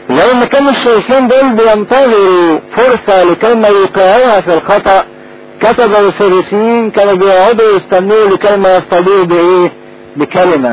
زي ما كانوا الشيخين دول بينتظروا فرصة لكي ما يوقعوها في الخطأ كتب الفريسيين كانوا بيقعدوا يستنوا لكي ما يصطادوه بايه بكلمة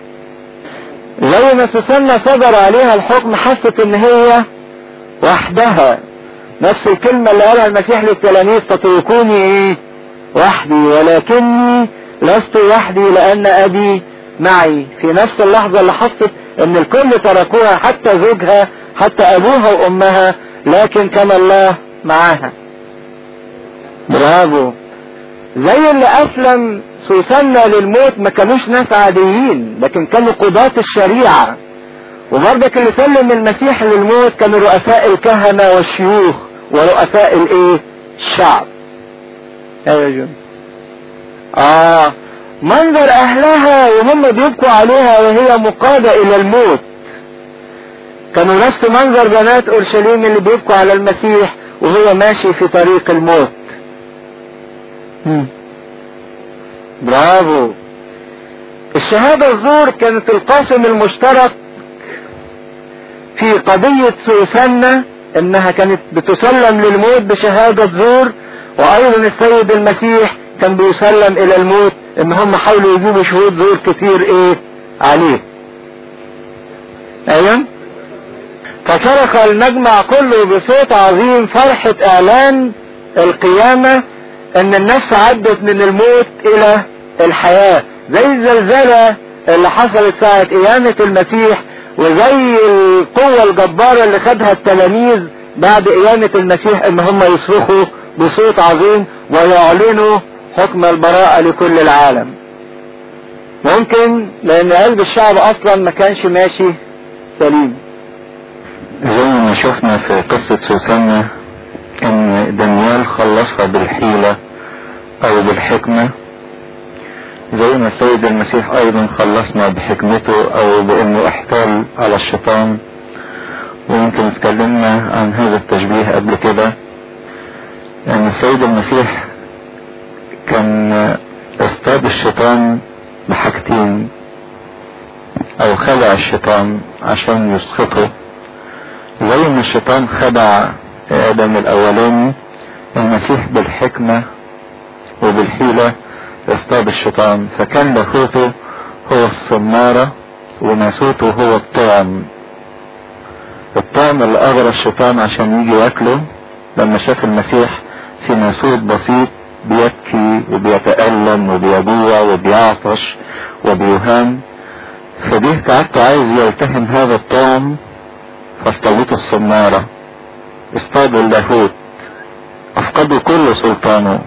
زي ما سوسنة صدر عليها الحكم حست ان هي وحدها نفس الكلمة اللي قالها المسيح للتلاميذ تتركوني ايه وحدي ولكني لست وحدي لان ابي معي في نفس اللحظة اللي حست ان الكل تركوها حتى زوجها حتى ابوها وامها لكن كان الله معاها برافو زي اللي اسلم سوسنة للموت ما كانوش ناس عاديين لكن كانوا قضاة الشريعة وبرضك اللي سلم المسيح للموت كانوا رؤساء الكهنة والشيوخ ورؤساء الايه الشعب ايوه يا جون اه منظر اهلها وهم بيبكوا عليها وهي مقادة الى الموت كانوا نفس منظر بنات اورشليم اللي بيبكوا على المسيح وهو ماشي في طريق الموت مم. برافو الشهادة الزور كانت القاسم المشترك في قضية سوسنة انها كانت بتسلم للموت بشهادة زور وايضا السيد المسيح كان بيسلم الى الموت ان هم حاولوا يجيبوا شهود زور كتير ايه عليه ايوه فصرخ المجمع كله بصوت عظيم فرحة اعلان القيامة ان النفس عدت من الموت الى الحياة زي الزلزلة اللي حصلت ساعة قيامة المسيح وزي القوة الجبارة اللي خدها التلاميذ بعد قيامة المسيح ان هم يصرخوا بصوت عظيم ويعلنوا حكم البراءة لكل العالم ممكن لان قلب الشعب اصلا ما كانش ماشي سليم زي ما شفنا في قصة سوسنة ان دانيال خلصها بالحيلة او بالحكمة زي ما السيد المسيح ايضا خلصنا بحكمته او بانه احتال على الشيطان ويمكن اتكلمنا عن هذا التشبيه قبل كده ان السيد المسيح كان اصطاد الشيطان بحاجتين او خدع الشيطان عشان يسقطه زي ما الشيطان خدع ادم الاولاني المسيح بالحكمة وبالحيلة اصطاد الشيطان فكان لاهوته هو الصنارة وناسوته هو الطعم الطعم اللي اغرى الشيطان عشان يجي ياكله لما شاف المسيح في ناسوت بسيط بيبكي وبيتألم وبيجوع وبيعطش وبيهان فجه كعبته عايز يلتهم هذا الطعم فاصطادته الصنارة اصطادوا اللاهوت افقدوا كل سلطانه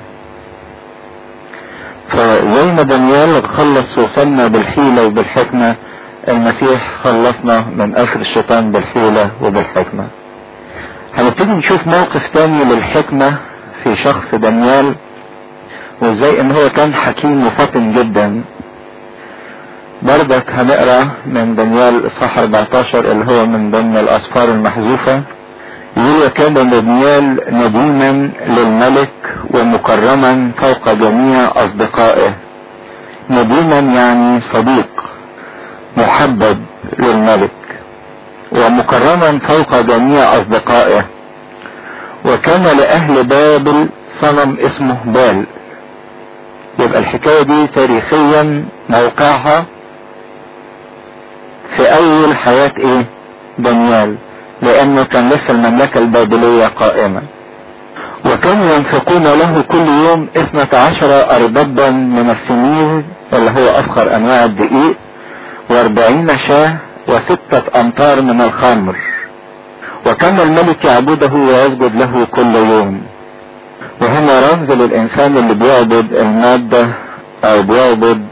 فزي ما دانيال خلص وصلنا بالحيلة وبالحكمة المسيح خلصنا من اسر الشيطان بالحيلة وبالحكمة هنبتدي نشوف موقف تاني للحكمة في شخص دانيال وازاي ان هو كان حكيم وفطن جدا بردك هنقرا من دانيال اصحاح 14 اللي هو من ضمن الاسفار المحذوفة يقول وكان دانيال نديما للملك ومكرما فوق جميع اصدقائه نديما يعني صديق محبب للملك ومكرما فوق جميع اصدقائه وكان لاهل بابل صنم اسمه بال يبقى الحكاية دي تاريخيا موقعها في اول حياة ايه دانيال لانه كان لسه المملكة البابلية قائمة وكانوا ينفقون له كل يوم اثنة عشر اربابا من السمين اللي هو افخر انواع الدقيق واربعين شاه وستة امتار من الخمر وكان الملك يعبده ويسجد له كل يوم وهنا رمز للانسان اللي بيعبد المادة او بيعبد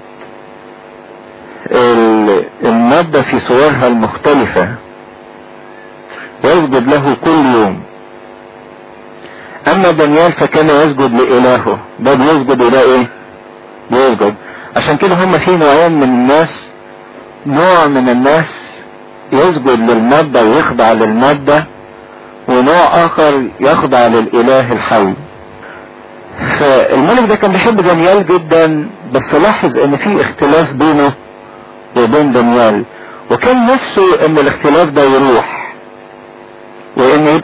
المادة في صورها المختلفة يسجد له كل يوم اما دانيال فكان يسجد لالهه ده بيسجد الى ايه بيسجد عشان كده هم في نوعين من الناس نوع من الناس يسجد للمادة ويخضع للمادة ونوع اخر يخضع للاله الحي فالملك ده كان بيحب دانيال جدا بس لاحظ ان في اختلاف بينه وبين دانيال وكان نفسه ان الاختلاف ده يروح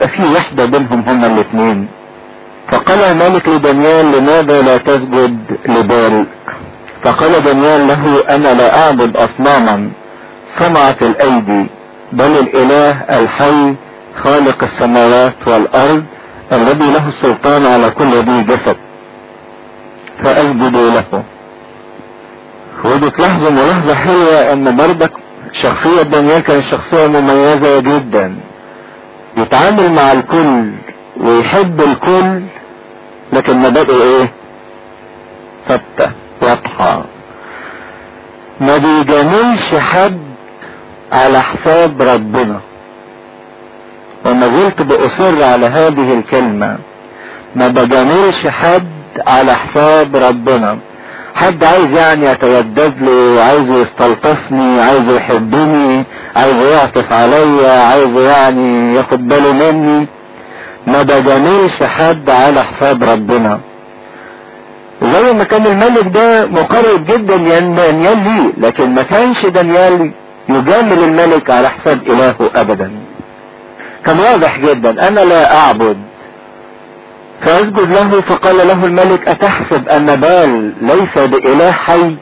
يبقى في وحدة بينهم هما الاثنين فقال الملك لدانيال لماذا لا تسجد لبال فقال دانيال له انا لا اعبد اصناما صنعت الايدي بل الاله الحي خالق السماوات والارض الذي له السلطان على كل ذي جسد فاسجد له ودي تلاحظوا ملاحظة حلوة ان برضك شخصية دانيال كانت شخصية مميزة جدا يتعامل مع الكل ويحب الكل لكن مبادئه ايه ثابتة واضحة ما بيجاملش حد على حساب ربنا وما زلت بأصر على هذه الكلمة ما بجاملش حد على حساب ربنا حد عايز يعني يتودد له عايزه يستلطفني عايزه يحبني عايزه يعطف عليا عايزه يعني ياخد باله مني ما بجاملش حد على حساب ربنا زي ما كان الملك ده مقرب جدا دانيال ليه لكن ما كانش دانيال يجامل الملك على حساب الهه ابدا كان واضح جدا انا لا اعبد فاسجد له فقال له الملك اتحسب ان بال ليس باله حي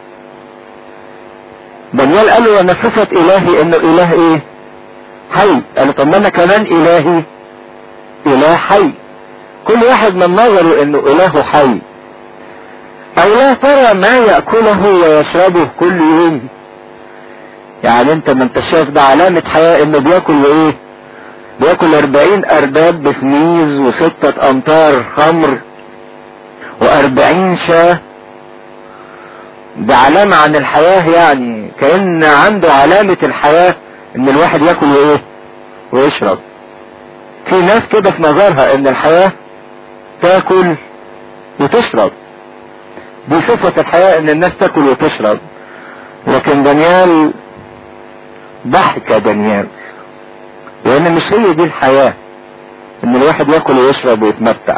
دانيال قال له انا صفة الهي انه اله ايه حي قال طب ما انا كمان الهي اله حي كل واحد من نظره انه اله حي او لا ترى ما يأكله ويشربه كل يوم يعني انت ما انت شايف ده علامة حياة انه بياكل ايه بياكل اربعين ارداب بسميز وستة امتار خمر واربعين شاه ده علامة عن الحياة يعني كأن عنده علامة الحياة ان الواحد ياكل وايه ويشرب في ناس كده في نظرها ان الحياة تاكل وتشرب دي صفة الحياة ان الناس تاكل وتشرب لكن دانيال ضحك دانيال لان مش هي دي الحياة ان الواحد ياكل ويشرب ويتمتع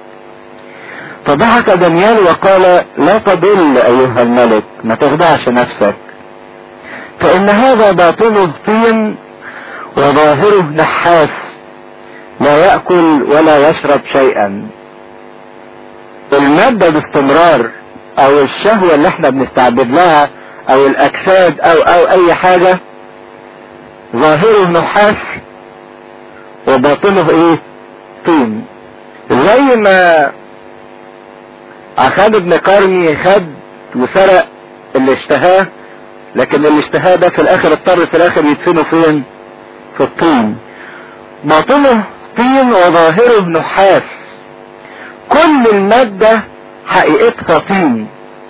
فضحك دانيال وقال لا تضل ايها الملك ما تخدعش نفسك فان هذا باطنه طين وظاهره نحاس لا يأكل ولا يشرب شيئا المادة باستمرار او الشهوة اللي احنا بنستعبد لها او الاجساد او او اي حاجة ظاهره نحاس وباطنه ايه طين زي ما عخاد ابن قرني خد وسرق اللي اشتهاه لكن اللي اشتهاه ده في الاخر اضطر في الاخر يدفنه فين في الطين باطنه طين وظاهره نحاس كل المادة حقيقتها طين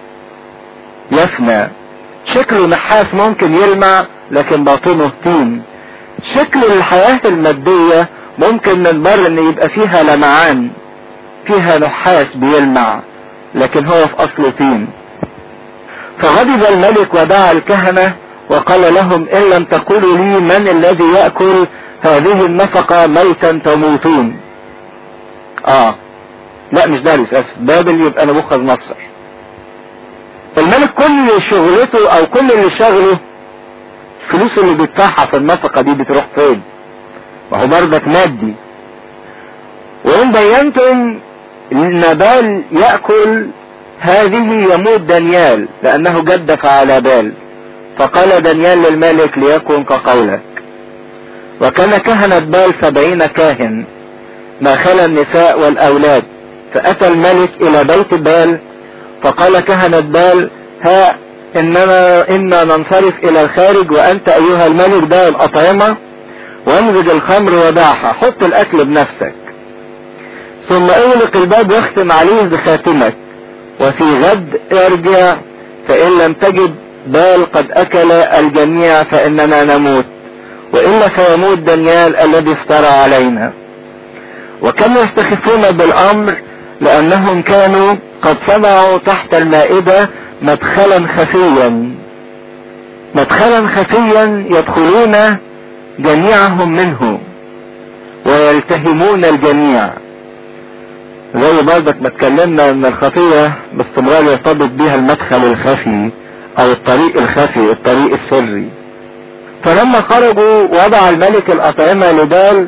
يفنى شكله نحاس ممكن يلمع لكن باطنه طين شكل الحياة المادية ممكن من بره ان يبقى فيها لمعان فيها نحاس بيلمع لكن هو في اصله طين فغضب الملك ودعا الكهنة وقال لهم ان لم تقولوا لي من الذي يأكل هذه النفقة ميتا تموتون اه لا مش دارس اسف بابل يبقى نبوخذ نصر الملك كل شغلته او كل اللي شغله الفلوس اللي بيدفعها في النفقة دي بتروح فين ما هو برضك مادي وان بينتم ان بال يأكل هذه يموت دانيال لانه جدف على بال فقال دانيال للملك ليكن كقولك وكان كهنة بال سبعين كاهن ما خلا النساء والاولاد فاتى الملك الى بيت بال فقال كهنة بال ها اننا انا ننصرف الى الخارج وانت ايها الملك ده الاطعمة وامزج الخمر ودعها حط الاكل بنفسك ثم اغلق الباب واختم عليه بخاتمك وفي غد ارجع فان لم تجد بال قد اكل الجميع فاننا نموت والا فيموت دانيال الذي افترى علينا وكانوا يستخفون بالامر لانهم كانوا قد صنعوا تحت المائدة مدخلا خفيا مدخلا خفيا يدخلون جميعهم منه ويلتهمون الجميع زي برضك ما اتكلمنا ان الخطية باستمرار يرتبط بها المدخل الخفي او الطريق الخفي الطريق السري فلما خرجوا وضع الملك الاطعمة لبال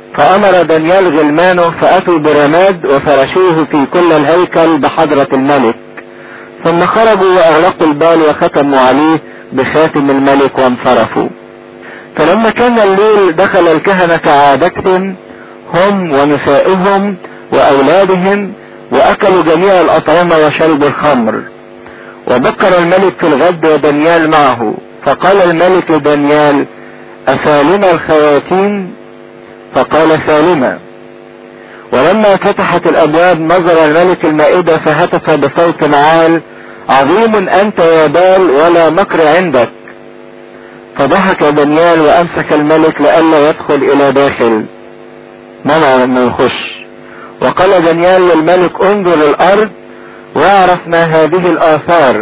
فأمر دانيال غلمانه فأتوا برماد وفرشوه في كل الهيكل بحضرة الملك ثم خرجوا وأغلقوا البال وختموا عليه بخاتم الملك وانصرفوا فلما كان الليل دخل الكهنة كعادتهم هم ونسائهم وأولادهم وأكلوا جميع الأطعمة وشربوا الخمر وبكر الملك في الغد ودانيال معه فقال الملك لدانيال أسالم الخواتيم فقال سالمة ولما فتحت الأبواب نظر الملك المائدة فهتف بصوت عال عظيم أنت يا بال ولا مكر عندك فضحك دانيال وأمسك الملك لئلا يدخل إلى داخل منع أنه يخش وقال دانيال للملك انظر الأرض واعرف ما هذه الآثار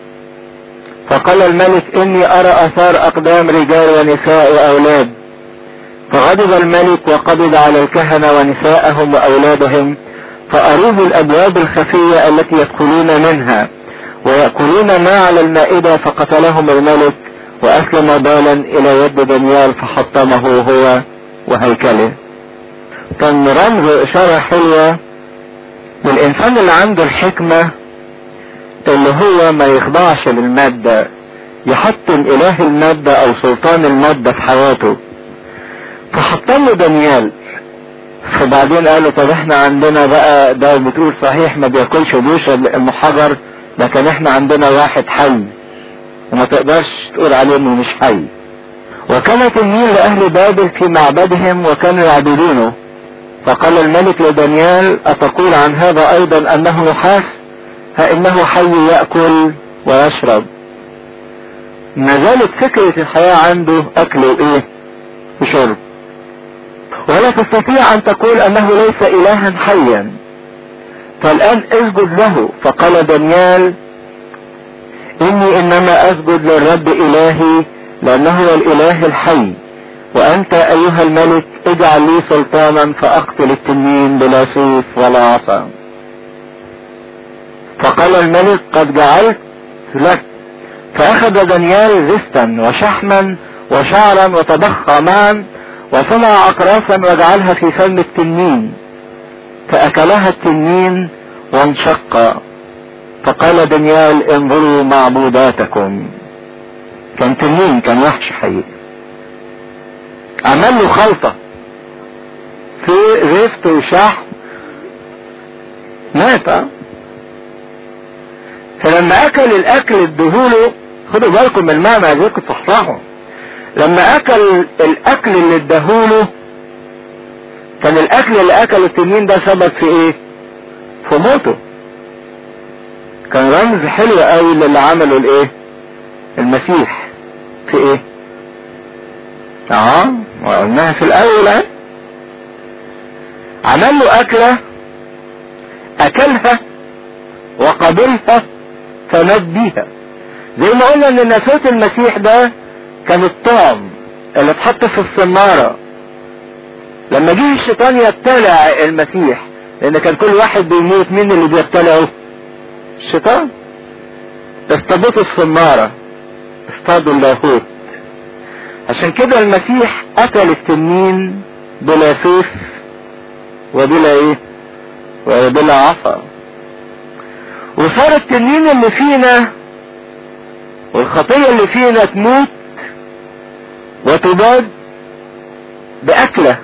فقال الملك إني أرى آثار أقدام رجال ونساء وأولاد فغضب الملك وقبض على الكهنة ونساءهم وأولادهم فأروه الأبواب الخفية التي يدخلون منها ويأكلون ما على المائدة فقتلهم الملك وأسلم بالا إلى يد دانيال فحطمه هو وهيكله كان رمز إشارة حلوة للإنسان اللي عنده الحكمة اللي هو ما يخضعش للمادة يحطم إله المادة أو سلطان المادة في حياته فحطم له دانيال فبعدين قالوا طب احنا عندنا بقى ده بتقول صحيح ما بياكلش وبيشرب لانه حجر لكن احنا عندنا واحد حي وما تقدرش تقول عليه انه مش حي وكانت النيل لأهل بابل في معبدهم وكانوا يعبدونه فقال الملك لدانيال أتقول عن هذا أيضا أنه نحاس ها إنه حي يأكل ويشرب ما زالت فكرة الحياة عنده أكل وإيه وشرب ولا تستطيع أن تقول أنه ليس إلها حيا فالآن اسجد له فقال دانيال إني إنما أسجد للرب إلهي لأنه هو الإله الحي وأنت أيها الملك اجعل لي سلطانا فأقتل التنين بلا سيف ولا عصا فقال الملك قد جعلت لك فأخذ دانيال زفتا وشحما وشعرا وتضخى معا وصنع أقراصا وجعلها في فم التنين فأكلها التنين وانشق فقال دانيال انظروا معبوداتكم كان تنين كان وحش حقيقي عمل له خلطة في زفت وشحم مات اه فلما اكل الاكل ادهوله خدوا بالكم من المعنى عايزكم تصحصحوا لما اكل الاكل اللي ادهوله كان الاكل اللي اكله التنين ده سبب في ايه في موته كان رمز حلو قوي للي عمله الايه المسيح في ايه اه وقلناها في الاول اهي عمل له اكلة اكلها وقبلها فمات بيها زي ما قلنا ان ناسوت المسيح ده كان الطعم اللي اتحط في الصنارة لما جه الشيطان يبتلع المسيح لان كان كل واحد بيموت مين اللي بيبتلعه الشيطان اصطادته الصنارة اصطادوا اللاهوت عشان كده المسيح قتل التنين بلا سيف وبلا ايه وبلا عصا وصار التنين اللي فينا والخطية اللي فينا تموت وتباد بأكلة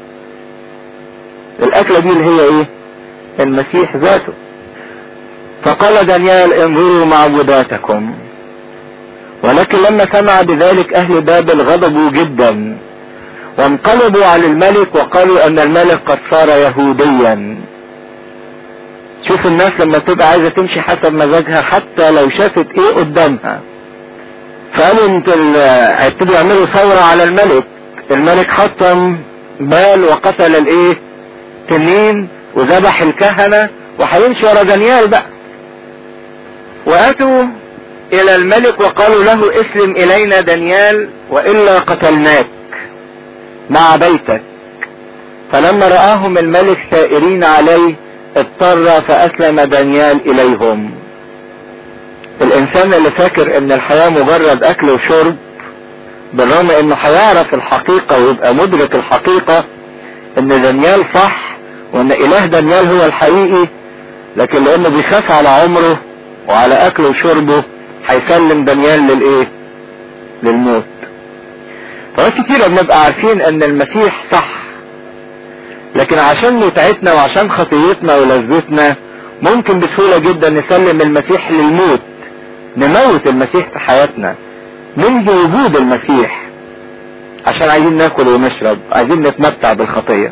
الأكلة دي اللي هي ايه المسيح ذاته فقال دانيال انظروا معبوداتكم ولكن لما سمع بذلك اهل بابل غضبوا جدا وانقلبوا على الملك وقالوا ان الملك قد صار يهوديا شوف الناس لما تبقى عايزة تمشي حسب مزاجها حتى لو شافت ايه قدامها فقالوا انت هيبتدوا يعملوا ثورة على الملك الملك حطم بال وقتل الايه تنين وذبح الكهنة وهيمشي ورا دانيال بقى واتوا الى الملك وقالوا له اسلم الينا دانيال والا قتلناك مع بيتك فلما رآهم الملك ثائرين عليه اضطر فاسلم دانيال اليهم الانسان اللي فاكر ان الحياة مجرد اكل وشرب بالرغم انه هيعرف الحقيقة ويبقى مدرك الحقيقة ان دانيال صح وان اله دانيال هو الحقيقي لكن لانه بيخاف على عمره وعلى اكله وشربه هيسلم دانيال للايه للموت فوقت كتيرة بنبقى عارفين ان المسيح صح لكن عشان متعتنا وعشان خطيتنا ولذتنا ممكن بسهولة جدا نسلم المسيح للموت نموت المسيح في حياتنا نلغي وجود المسيح عشان عايزين ناكل ونشرب عايزين نتمتع بالخطية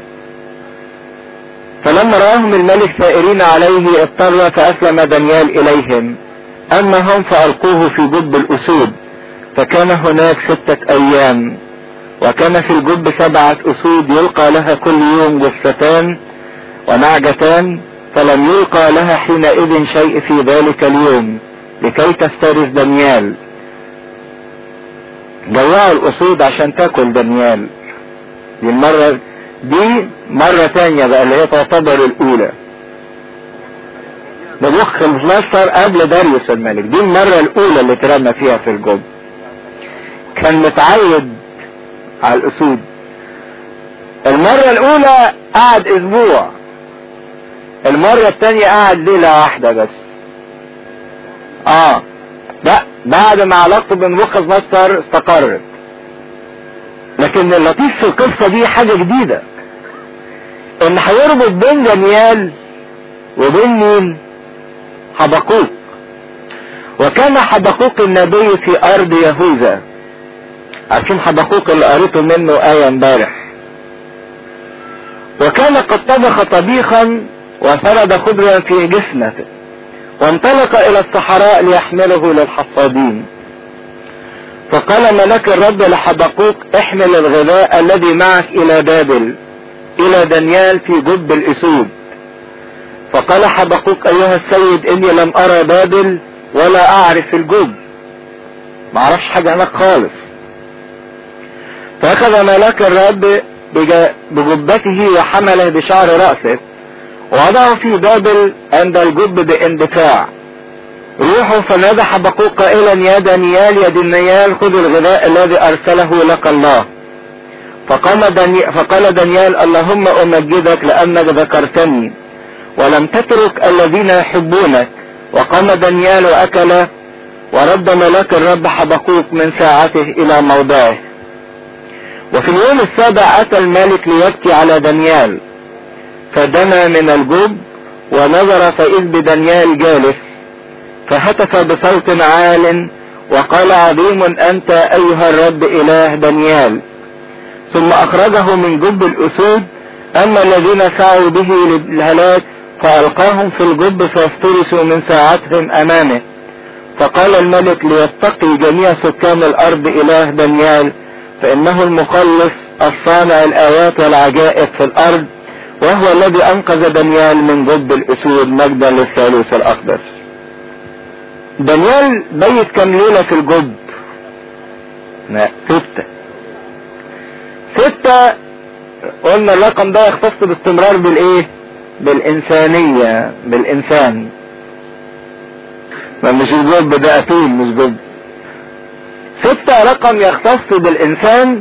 فلما رآهم الملك ثائرين عليه اضطر فأسلم دانيال إليهم أما هم فألقوه في جب الأسود فكان هناك ستة أيام وكان في الجب سبعة أسود يلقى لها كل يوم جثتان ونعجتان فلم يلقى لها حينئذ شيء في ذلك اليوم لكي تفترس دانيال جوعوا الأسود عشان تاكل دانيال دي المرة دي مرة تانية بقى اللي هي تعتبر الأولى ده مخ المصر قبل داريوس الملك دي المرة الأولى اللي اترمى فيها في الجب كان متعود على الأسود المرة الأولى قعد أسبوع المرة التانية قعد ليلة واحدة بس اه لا بعد ما علاقته بمخ مصر استقرت لكن اللطيف في القصة دي حاجة جديدة ان هيربط بين دانيال وبين مين حبقوق وكان حبقوق النبي في ارض يهوذا عارفين حبقوق اللي قريته منه آية امبارح وكان قد طبخ طبيخا وفرد خضرا في جفنته وانطلق الى الصحراء ليحمله للحصادين فقال ملك الرب لحبقوق احمل الغذاء الذي معك الى بابل الى دانيال في جب الاسود فقال حبقوق ايها السيد اني لم ارى بابل ولا اعرف الجب ما اعرفش حاجة هناك خالص فاخذ ملاك الرب بجبته وحمله بشعر رأسه ووضعه في بابل عند الجب باندفاع روحوا فنادى حبقوق قائلا يا دانيال يا دانيال خذ الغذاء الذي ارسله لك الله فقام داني فقال دانيال اللهم امجدك لانك ذكرتني ولم تترك الذين يحبونك وقام دانيال واكل ورد ملاك الرب حبقوق من ساعته الى موضعه وفي اليوم السابع اتى الملك ليبكي على دانيال فدنا من الجب ونظر فإذ بدانيال جالس فهتف بصوت عال وقال عظيم أنت أيها الرب إله دانيال ثم أخرجه من جب الأسود أما الذين سعوا به للهلاك فألقاهم في الجب فافترسوا من ساعتهم أمامه فقال الملك ليتقي جميع سكان الأرض إله دانيال فإنه المخلص الصانع الآيات والعجائب في الأرض وهو الذي أنقذ دانيال من جب الأسود مجدا للثالوث الأقدس دانيال بيت كم ليلة في الجب لا ستة ستة قلنا الرقم ده يختص باستمرار بالايه بالإنسانية بالإنسان ما مش الجب ده أتون مش جب ستة رقم يختص بالإنسان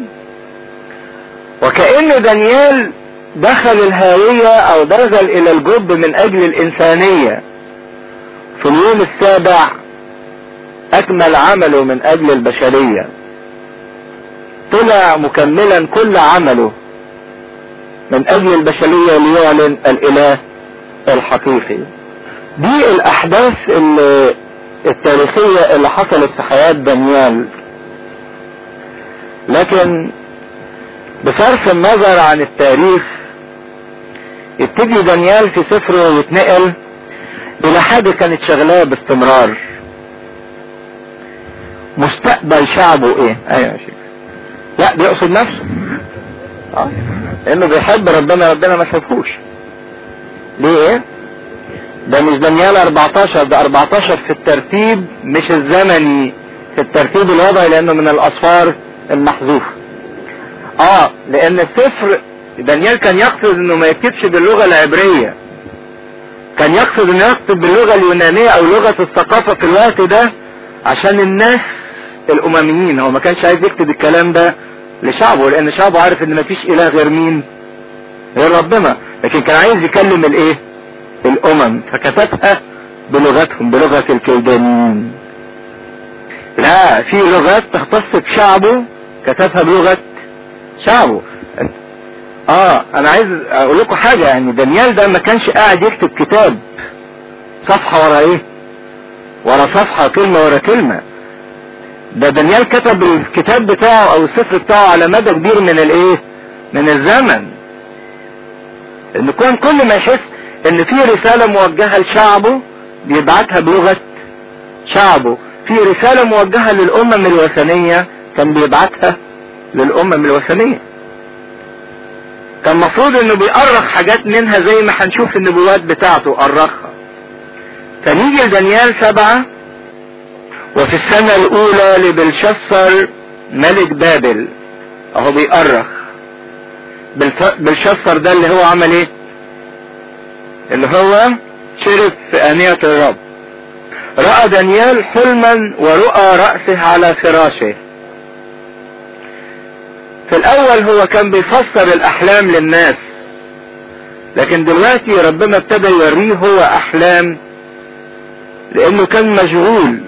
وكأن دانيال دخل الهاوية او نزل الى الجب من اجل الانسانية في اليوم السابع اكمل عمله من اجل البشرية طلع مكملا كل عمله من اجل البشرية ليعلن الاله الحقيقي دي الاحداث اللي التاريخية اللي حصلت في حياة دانيال لكن بصرف النظر عن التاريخ يبتدي دانيال في سفره يتنقل الى حاجة كانت شغلاه باستمرار مستقبل شعبه ايه ايوه يا شيخ لا بيقصد نفسه اه لانه بيحب ربنا ربنا ما سابهوش ليه ايه ده مش دانيال 14 ده 14 في الترتيب مش الزمني في الترتيب الوضعي لانه من الاصفار المحذوفه اه لان السفر دانيال كان يقصد انه ما يكتبش باللغة العبرية كان يقصد انه يكتب باللغة اليونانية او لغة الثقافة في الوقت ده عشان الناس الامميين هو ما كانش عايز يكتب الكلام ده لشعبه لان شعبه عارف ان مفيش اله غير مين غير ربنا لكن كان عايز يكلم الايه الامم فكتبها بلغتهم بلغة الكلدانيين لا في لغات تختص بشعبه كتبها بلغة شعبه اه انا عايز اقول لكم حاجة يعني دانيال ده ما كانش قاعد يكتب كتاب صفحة ورا ايه ورا صفحة كلمة ورا كلمة ده دانيال كتب الكتاب بتاعه او السفر بتاعه على مدى كبير من الايه من الزمن ان كون كل ما يحس ان في رسالة موجهة لشعبه بيبعتها بلغة شعبه في رسالة موجهة للأمم الوثنية كان بيبعتها للأمم الوثنية كان مفروض انه بيأرخ حاجات منها زي ما هنشوف النبوات بتاعته أرخها فنيجي لدانيال سبعة وفي السنة الأولى لبلشسر ملك بابل أهو بيأرخ بلشسر ده اللي هو عمل ايه؟ اللي هو شرب في آنية الرب رأى دانيال حلما ورؤى رأسه على فراشه في الأول هو كان بيفسر الأحلام للناس لكن دلوقتي ربنا ابتدى يوريه هو أحلام لأنه كان مشغول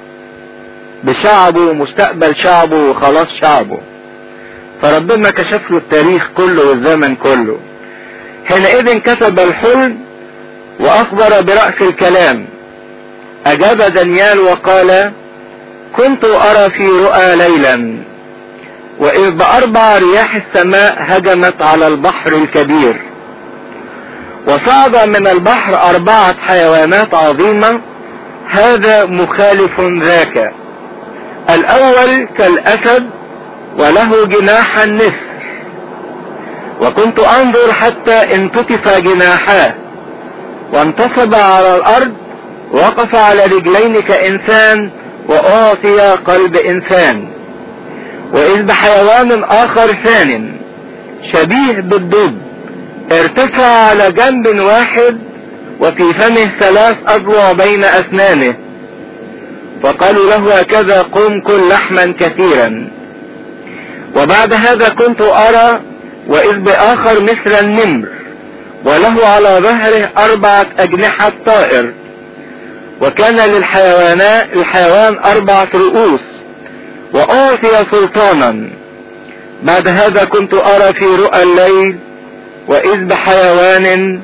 بشعبه ومستقبل شعبه وخلاص شعبه فربنا كشف له التاريخ كله والزمن كله حينئذ كتب الحلم واخبر برأس الكلام اجاب دانيال وقال كنت ارى في رؤى ليلا واذ باربع رياح السماء هجمت على البحر الكبير وصعد من البحر اربعة حيوانات عظيمة هذا مخالف ذاك الاول كالاسد وله جناح النسر وكنت انظر حتى انتكف جناحاه وانتصب على الارض وقف على رجلين كانسان واعطي قلب انسان واذ بحيوان اخر ثان شبيه بالدب ارتفع على جنب واحد وفي فمه ثلاث اضلع بين اسنانه فقالوا له هكذا قم كل لحما كثيرا وبعد هذا كنت ارى واذ باخر مثل النمر وله على ظهره أربعة أجنحة طائر وكان للحيوانات الحيوان أربعة رؤوس وأعطي سلطانا بعد هذا كنت أرى في رؤى الليل وإذ بحيوان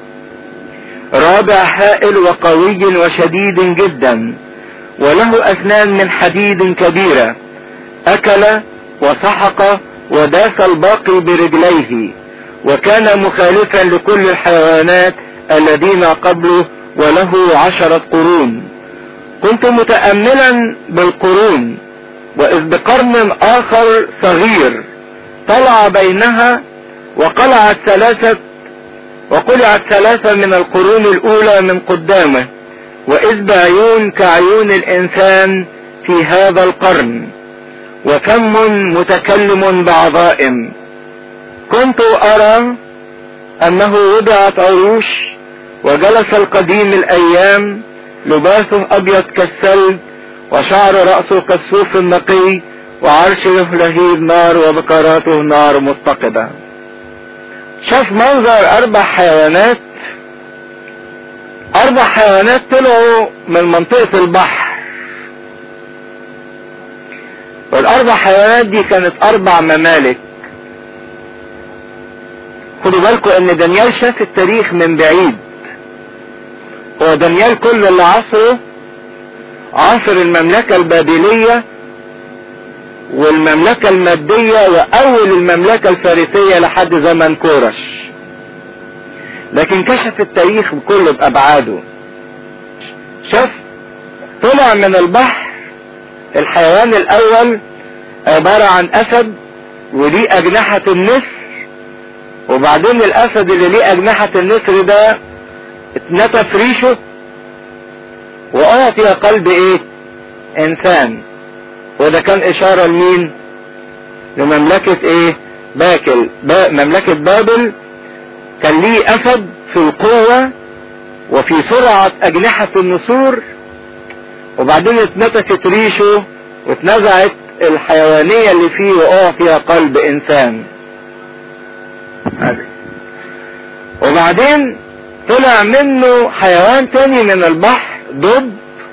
رابع هائل وقوي وشديد جدا وله أسنان من حديد كبيرة أكل وسحق وداس الباقي برجليه وكان مخالفا لكل الحيوانات الذين قبله وله عشرة قرون كنت متأملا بالقرون وإذ بقرن آخر صغير طلع بينها وقلعت ثلاثة وقلعت ثلاثة من القرون الأولى من قدامه وإذ بعيون كعيون الإنسان في هذا القرن وفم متكلم بعظائم كنت أرى أنه وضعت عروش وجلس القديم الأيام لباسه أبيض كالثلج وشعر رأسه كالصوف النقي وعرشه لهيب نار وبكاراته نار متقدة شاف منظر أربع حيوانات أربع حيوانات طلعوا من منطقة البحر والأربع حيوانات دي كانت أربع ممالك خدوا بالكم ان دانيال شاف التاريخ من بعيد هو دانيال كل اللي عصره عصر المملكة البابلية والمملكة المادية واول المملكة الفارسية لحد زمن كورش لكن كشف التاريخ كله بابعاده شاف طلع من البحر الحيوان الاول عبارة عن اسد وليه اجنحة النسر وبعدين الاسد اللي ليه اجنحة النسر ده اتنتف ريشه واعطي قلب ايه انسان وده كان اشارة لمين لمملكة ايه باكل با مملكة بابل كان ليه اسد في القوة وفي سرعة اجنحة النسور وبعدين اتنتفت ريشه واتنزعت الحيوانية اللي فيه واعطي قلب انسان هذه وبعدين طلع منه حيوان تاني من البحر دب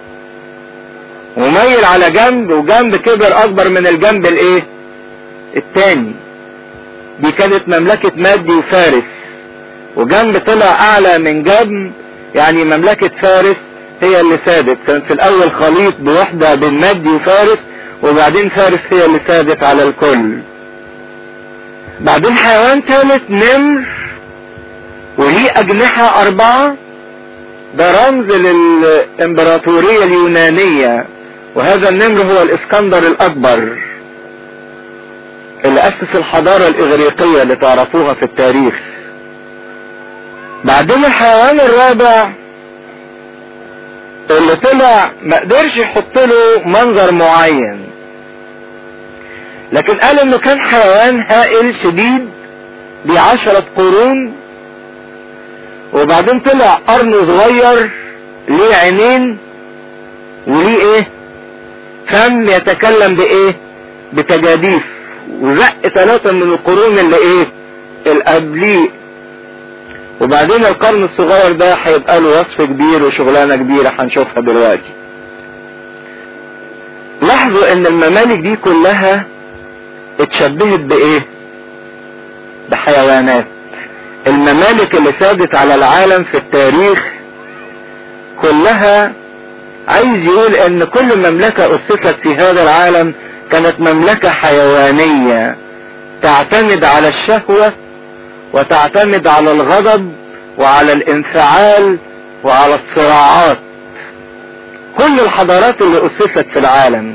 وميل على جنب وجنب كبر اكبر من الجنب الايه التاني دي كانت مملكة مادي وفارس وجنب طلع اعلى من جنب يعني مملكة فارس هي اللي سادت كان في الاول خليط بوحدة بين مادي وفارس وبعدين فارس هي اللي سادت على الكل بعدين حيوان ثالث نمر وليه اجنحة اربعة ده رمز للامبراطورية اليونانية وهذا النمر هو الاسكندر الاكبر اللي اسس الحضارة الاغريقية اللي تعرفوها في التاريخ بعدين الحيوان الرابع اللي طلع ما قدرش يحط له منظر معين لكن قال انه كان حيوان هائل شديد بعشرة قرون وبعدين طلع قرن صغير ليه عينين وليه ايه فم يتكلم بايه بتجاديف وزق ثلاثة من القرون اللي ايه القبليه وبعدين القرن الصغير ده هيبقى له وصف كبير وشغلانة كبيرة هنشوفها دلوقتي لاحظوا ان الممالك دي كلها اتشبهت بايه بحيوانات الممالك اللي سادت على العالم في التاريخ كلها عايز يقول ان كل مملكة اسست في هذا العالم كانت مملكة حيوانية تعتمد على الشهوة وتعتمد على الغضب وعلى الانفعال وعلى الصراعات كل الحضارات اللي اسست في العالم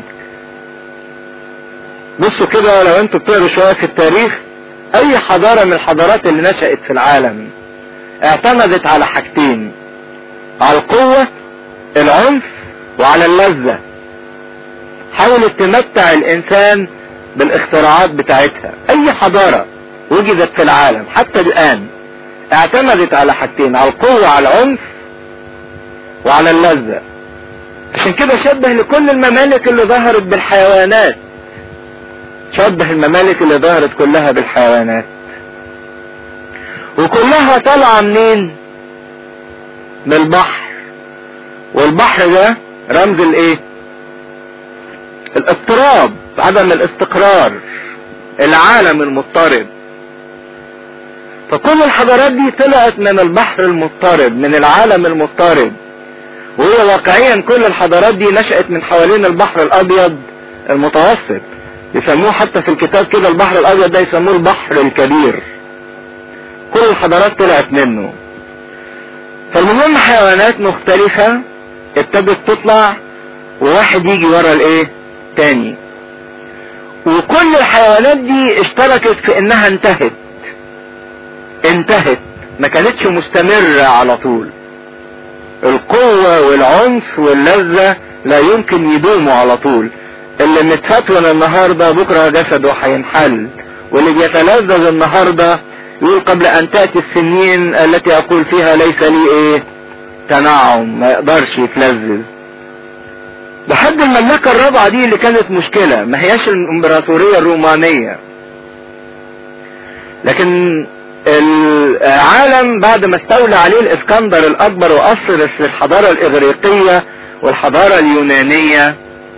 بصوا كده لو انتوا بتقروا شوية في التاريخ اي حضارة من الحضارات اللي نشأت في العالم اعتمدت على حاجتين على القوة العنف وعلى اللذة حاولت تمتع الانسان بالاختراعات بتاعتها اي حضارة وجدت في العالم حتى الان اعتمدت على حاجتين على القوة على العنف وعلى اللذة عشان كده شبه لكل الممالك اللي ظهرت بالحيوانات شبه الممالك اللي ظهرت كلها بالحيوانات وكلها طالعة منين من البحر والبحر ده رمز الايه الاضطراب عدم الاستقرار العالم المضطرب فكل الحضارات دي طلعت من البحر المضطرب من العالم المضطرب وهو واقعيا كل الحضارات دي نشأت من حوالين البحر الابيض المتوسط يسموه حتى في الكتاب كده البحر الابيض ده يسموه البحر الكبير كل الحضارات طلعت منه فالمهم حيوانات مختلفة ابتدت تطلع وواحد يجي ورا الايه تاني وكل الحيوانات دي اشتركت في انها انتهت انتهت ما كانتش مستمرة على طول القوة والعنف واللذة لا يمكن يدوموا على طول اللي متفتون النهاردة بكرة جسده هينحل واللي بيتلذذ النهاردة يقول قبل ان تأتي السنين التي اقول فيها ليس لي ايه تنعم ما يقدرش يتلذذ لحد المملكة الرابعة دي اللي كانت مشكلة ما هياش الامبراطورية الرومانية لكن العالم بعد ما استولى عليه الاسكندر الاكبر واثر الحضارة الاغريقية والحضارة اليونانية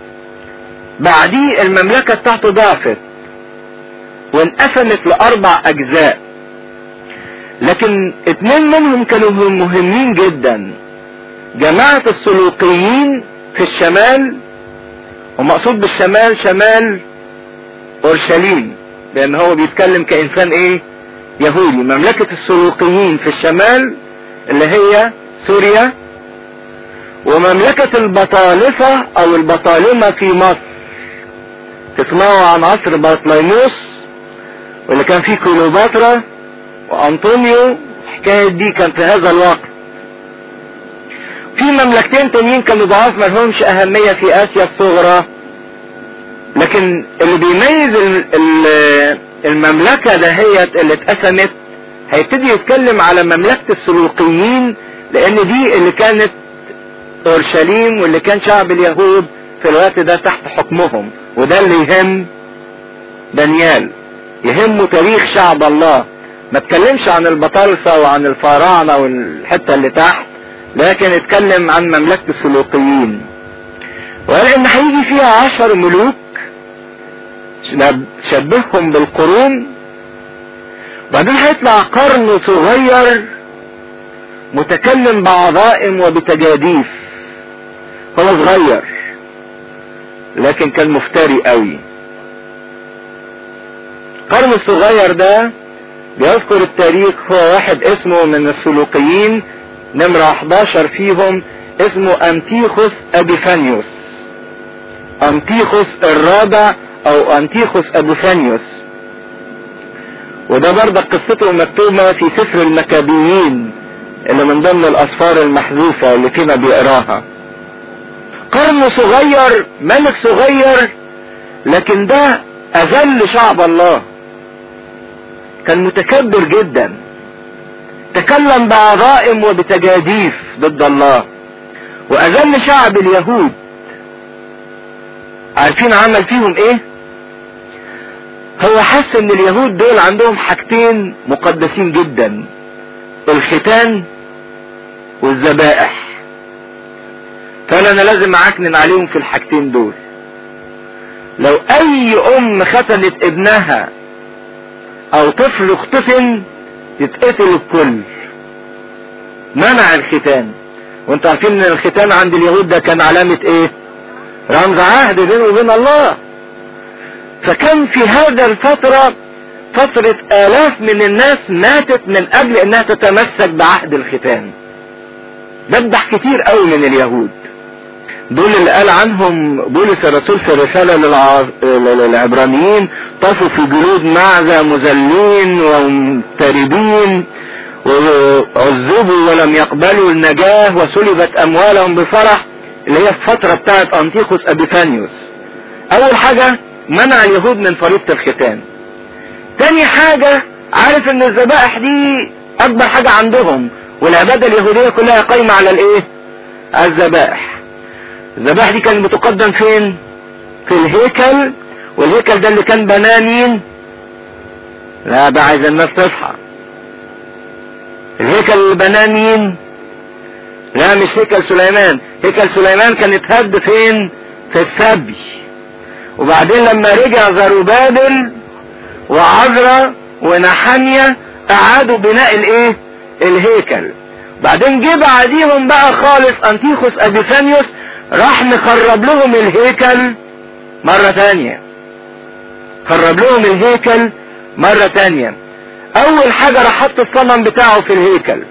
بعديه المملكة بتاعته ضعفت وانقسمت لاربع اجزاء لكن اتنين منهم كانوا مهمين جدا جماعة السلوقيين في الشمال ومقصود بالشمال شمال اورشليم لان هو بيتكلم كانسان ايه يهودي مملكة السلوقيين في الشمال اللي هي سوريا ومملكة البطالسة او البطالمة في مصر تسمعوا عن عصر بطليموس واللي كان فيه كليوباترا وانطونيو الحكاية دي كان في هذا الوقت في مملكتين تانيين كانوا ضعاف ما لهمش اهمية في اسيا الصغرى لكن اللي بيميز المملكة دهيت اللي اتقسمت هيبتدي يتكلم على مملكة السلوقيين لان دي اللي كانت اورشليم واللي كان شعب اليهود في الوقت ده تحت حكمهم وده اللي يهم دانيال يهمه تاريخ شعب الله ما اتكلمش عن البطالسة وعن الفراعنة والحتة اللي تحت لكن اتكلم عن مملكة السلوقيين وقال ان هيجي فيها عشر ملوك شبههم بالقرون بعدين هيطلع قرن صغير متكلم بعظائم وبتجاديف هو صغير لكن كان مفتري قوي القرن الصغير ده بيذكر التاريخ هو واحد اسمه من السلوقيين نمرة 11 فيهم اسمه أنتيخوس أبيفانيوس أنتيخوس الرابع أو أنتيخوس أبوفانيوس وده برضه قصته مكتوبة في سفر المكابيين اللي من ضمن الأسفار المحذوفة اللي فينا بيقراها قرن صغير ملك صغير لكن ده أذل شعب الله كان متكبر جدا تكلم بعظائم وبتجاديف ضد الله وأذل شعب اليهود عارفين عمل فيهم ايه هو حس ان اليهود دول عندهم حاجتين مقدسين جدا الختان والذبائح فقال انا لازم اعكنن عليهم في الحاجتين دول لو اي ام ختنت ابنها او طفل اختتن يتقتل الكل منع الختان وانتوا عارفين ان الختان عند اليهود ده كان علامة ايه رمز عهد بينه وبين الله فكان في هذا الفترة فترة آلاف من الناس ماتت من قبل انها تتمسك بعهد الختان ذبح كتير قوي من اليهود دول اللي قال عنهم بولس الرسول في الرسالة للع... للعبرانيين طافوا في جلود معزة مذلين ومضطربين وعذبوا ولم يقبلوا النجاة وسلبت أموالهم بفرح اللي هي الفترة بتاعت أنطيخوس أبيفانيوس أول حاجة منع اليهود من فريضة الختان تاني حاجة عارف ان الذبائح دي اكبر حاجة عندهم والعبادة اليهودية كلها قايمة على الايه على الذبائح الذبائح دي كانت بتقدم فين في الهيكل والهيكل ده اللي كان بناه مين لا ده عايز الناس تصحى الهيكل اللي بناه مين لا مش هيكل سليمان هيكل سليمان كان اتهد فين في السبي وبعدين لما رجع زروبابل وعذرا ونحانيا اعادوا بناء الايه الهيكل بعدين جه بعديهم بقى خالص انتيخوس ابيفانيوس راح مخرب لهم الهيكل مرة تانية خرب لهم الهيكل مرة تانية اول حاجة راح حط الصنم بتاعه في الهيكل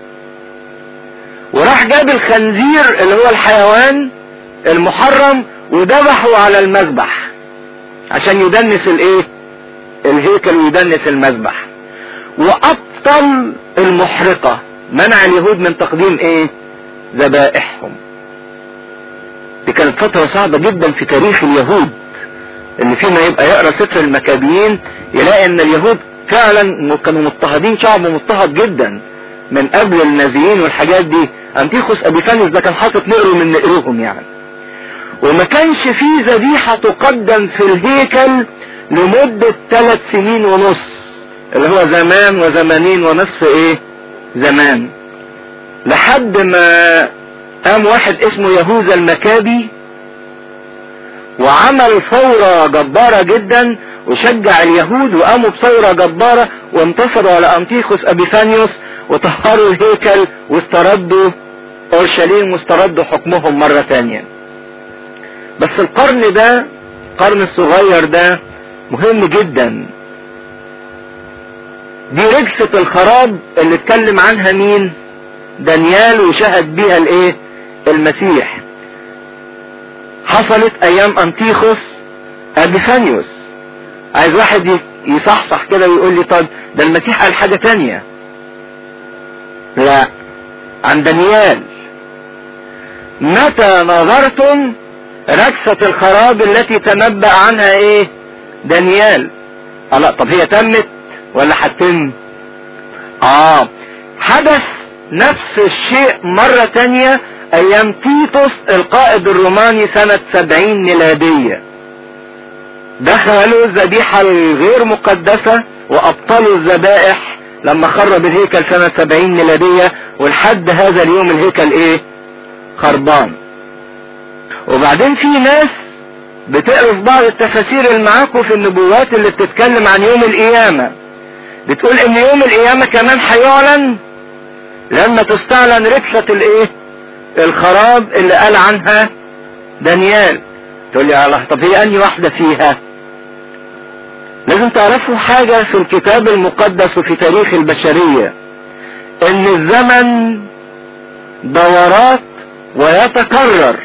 وراح جاب الخنزير اللي هو الحيوان المحرم وذبحه على المذبح عشان يدنس الايه الهيكل ويدنس المذبح وابطل المحرقة منع اليهود من تقديم ايه ذبائحهم دي كانت فترة صعبة جدا في تاريخ اليهود اللي فينا يبقى يقرا سفر المكابيين يلاقي ان اليهود فعلا كانوا مضطهدين شعب مضطهد جدا من قبل النازيين والحاجات دي انتيخوس ابيفانيوس ده كان حاطط نقره من نقرهم يعني وما كانش فيه ذبيحة تقدم في الهيكل لمدة ثلاث سنين ونص اللي هو زمان وزمانين ونصف ايه زمان لحد ما قام واحد اسمه يهوذا المكابي وعمل ثورة جبارة جدا وشجع اليهود وقاموا بثورة جبارة وانتصروا على انتيخوس ابيفانيوس وطهروا الهيكل واستردوا اورشليم واستردوا حكمهم مرة تانية بس القرن ده القرن الصغير ده مهم جدا دي رجسة الخراب اللي اتكلم عنها مين دانيال وشهد بيها الايه المسيح حصلت ايام انتيخوس ابيفانيوس عايز واحد يصحصح كده ويقول لي طب ده المسيح قال حاجة تانية لا عن دانيال متى نظرتم ركسة الخراب التي تنبأ عنها ايه دانيال اه لا طب هي تمت ولا هتتم اه حدث نفس الشيء مرة تانية ايام تيتوس القائد الروماني سنة سبعين ميلادية دخلوا الذبيحة الغير مقدسة وابطلوا الذبائح لما خرب الهيكل سنة 70 ميلادية ولحد هذا اليوم الهيكل ايه خربان وبعدين في ناس بتقروا في بعض التفاسير اللي معاكم في النبوات اللي بتتكلم عن يوم القيامة بتقول ان يوم القيامة كمان هيعلن لما تستعلن رفلة الايه الخراب اللي قال عنها دانيال تقول لي الله طب هي انهي واحدة فيها لازم تعرفوا حاجة في الكتاب المقدس وفي تاريخ البشرية ان الزمن دورات ويتكرر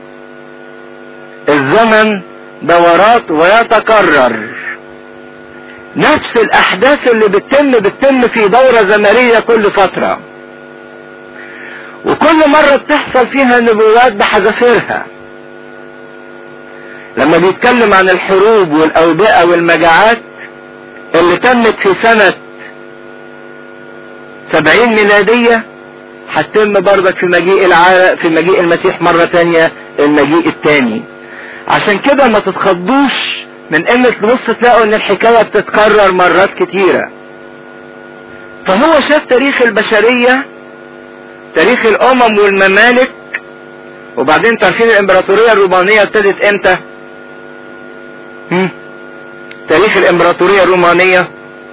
الزمن دورات ويتكرر نفس الاحداث اللي بتتم بتتم في دورة زمنية كل فترة وكل مرة بتحصل فيها نبوات بحذافيرها لما بيتكلم عن الحروب والاوبئة والمجاعات اللي تمت في سنة سبعين ميلادية هتتم برضك في مجيء العالم في مجيء المسيح مرة تانية المجيء التاني عشان كده ما تتخضوش من ان تبص تلاقوا ان الحكاية بتتكرر مرات كتيرة فهو شاف تاريخ البشرية تاريخ الامم والممالك وبعدين تعرفين الامبراطورية الرومانية ابتدت امتى هم؟ تاريخ الامبراطورية الرومانية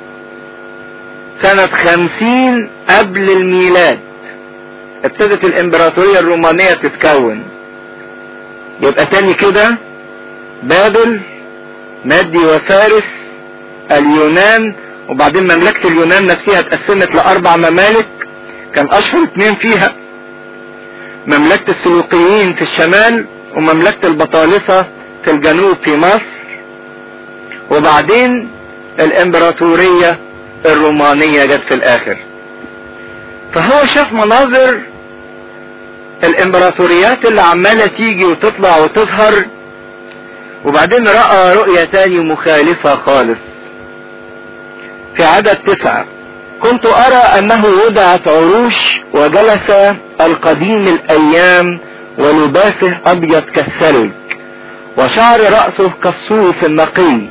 سنة خمسين قبل الميلاد ابتدت الامبراطورية الرومانية تتكون يبقى تاني كده بابل مادي وفارس اليونان وبعدين مملكة اليونان نفسها اتقسمت لأربع ممالك كان أشهر اتنين فيها مملكة السلوقيين في الشمال ومملكة البطالسة في الجنوب في مصر وبعدين الامبراطورية الرومانية جت في الاخر فهو شاف مناظر الامبراطوريات اللي عمالة تيجي وتطلع وتظهر وبعدين رأى رؤية تاني مخالفة خالص في عدد تسعة كنت ارى انه وضعت عروش وجلس القديم الايام ولباسه ابيض كالثلج وشعر رأسه كالصوف النقي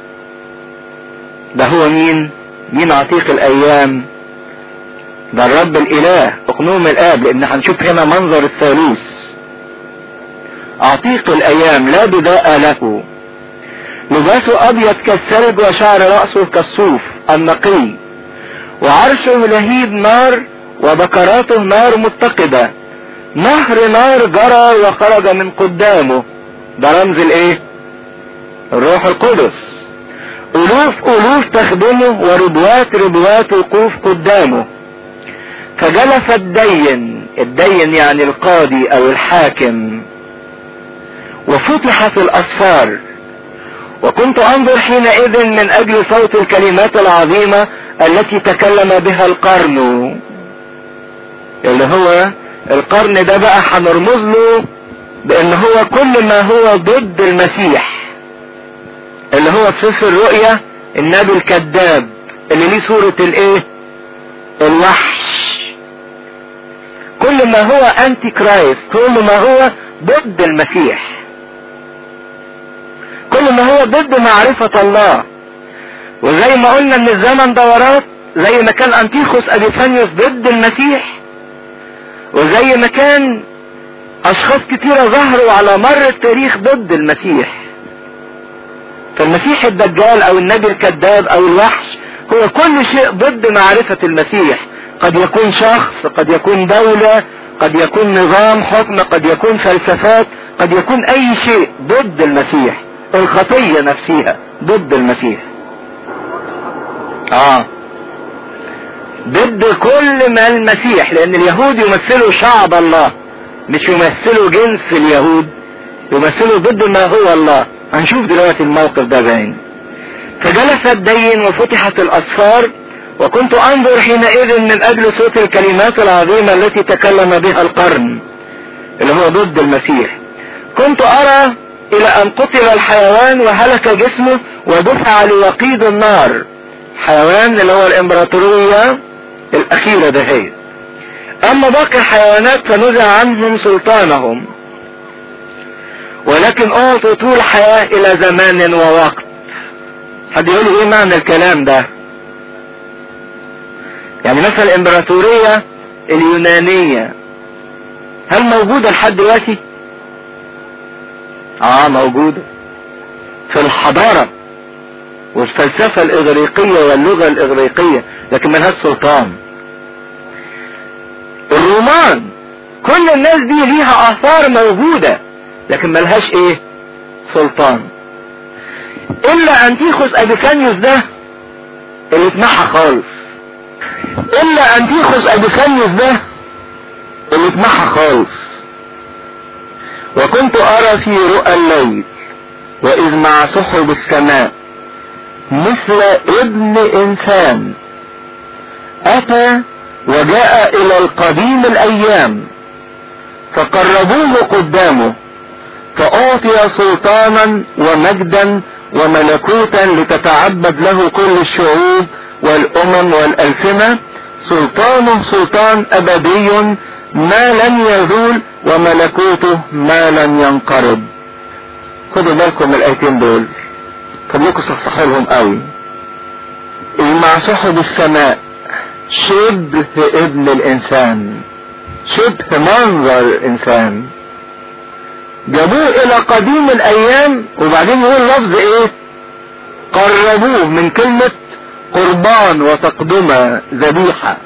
ده هو مين مين عتيق الايام ده الرب الاله اقنوم الاب لان هنشوف هنا منظر الثالوث عتيق الايام لا بداء له لباسه ابيض كالثلج وشعر رأسه كالصوف النقي وعرشه لهيب نار وبكراته نار متقدة نهر نار جرى وخرج من قدامه ده رمز الايه الروح القدس الوف الوف تخدمه وربوات ربوات وقوف قدامه فجلس الدين الدين يعني القاضي او الحاكم وفتحت الاسفار وكنت انظر حينئذ من اجل صوت الكلمات العظيمة التي تكلم بها القرن اللي هو القرن ده بقى هنرمز له بان هو كل ما هو ضد المسيح اللي هو في سفر الرؤيا النبي الكذاب اللي ليه صورة الايه الوحش كل ما هو انتي كرايست كل ما هو ضد المسيح كل ما هو ضد معرفة الله وزي ما قلنا ان الزمن دورات زي ما كان انتيخوس ابيفانيوس ضد المسيح وزي ما كان اشخاص كتيرة ظهروا على مر التاريخ ضد المسيح فالمسيح الدجال او النبي الكذاب او الوحش هو كل شيء ضد معرفة المسيح قد يكون شخص قد يكون دولة قد يكون نظام حكم قد يكون فلسفات قد يكون اي شيء ضد المسيح الخطية نفسها ضد المسيح اه ضد كل ما المسيح لان اليهود يمثلوا شعب الله مش يمثلوا جنس اليهود يمثلوا ضد ما هو الله هنشوف دلوقتي الموقف ده باين فجلس الدين وفتحت الاسفار وكنت انظر حينئذ من اجل صوت الكلمات العظيمة التي تكلم بها القرن اللي هو ضد المسيح كنت ارى الى ان قتل الحيوان وهلك جسمه ودفع لوقيد النار حيوان اللي هو الامبراطورية الاخيرة ده هي اما باقي الحيوانات فنزع عنهم سلطانهم ولكن اعطوا طول حياة الى زمان ووقت حد يقول ايه معنى الكلام ده يعني مثلا الامبراطورية اليونانية هل موجودة لحد دلوقتي؟ اه موجودة في الحضارة والفلسفة الإغريقية واللغة الإغريقية لكن ملهاش سلطان الرومان كل الناس دي ليها آثار موجودة لكن ملهاش إيه سلطان إلا أنتيخوس أبيفانيوس ده اللي اتمحى خالص إلا أنتيخوس أبيفانيوس ده اللي اتمحى خالص وكنت أرى في رؤى الليل وإذ مع سحب السماء مثل ابن إنسان أتى وجاء إلى القديم الأيام فقربوه قدامه فأعطي سلطانا ومجدا وملكوتا لتتعبد له كل الشعوب والأمم والألسنة سلطانه سلطان أبدي ما لم يزول وملكوته ما لم ينقرض خدوا بالكم من الآيتين دول خليكم صحصحوا لهم قوي مع سحب السماء شبه ابن الانسان شبه منظر الانسان جابوه الى قديم الايام وبعدين يقول لفظ ايه قربوه من كلمة قربان وتقدمة ذبيحة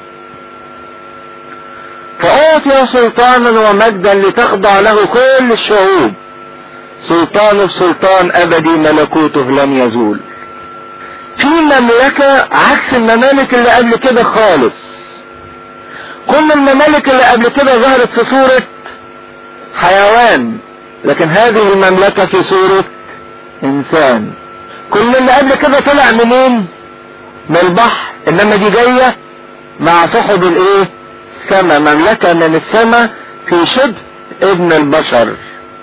فأعطي سلطانا ومجدا لتخضع له كل الشعوب سلطانه سلطان أبدي ملكوته لن يزول في مملكة عكس الممالك اللي قبل كده خالص كل الممالك اللي قبل كده ظهرت في صورة حيوان لكن هذه المملكة في صورة إنسان كل اللي قبل كده طلع منين من البحر إنما دي جاية مع سحب الإيه السماء مملكة من السماء في شبه ابن البشر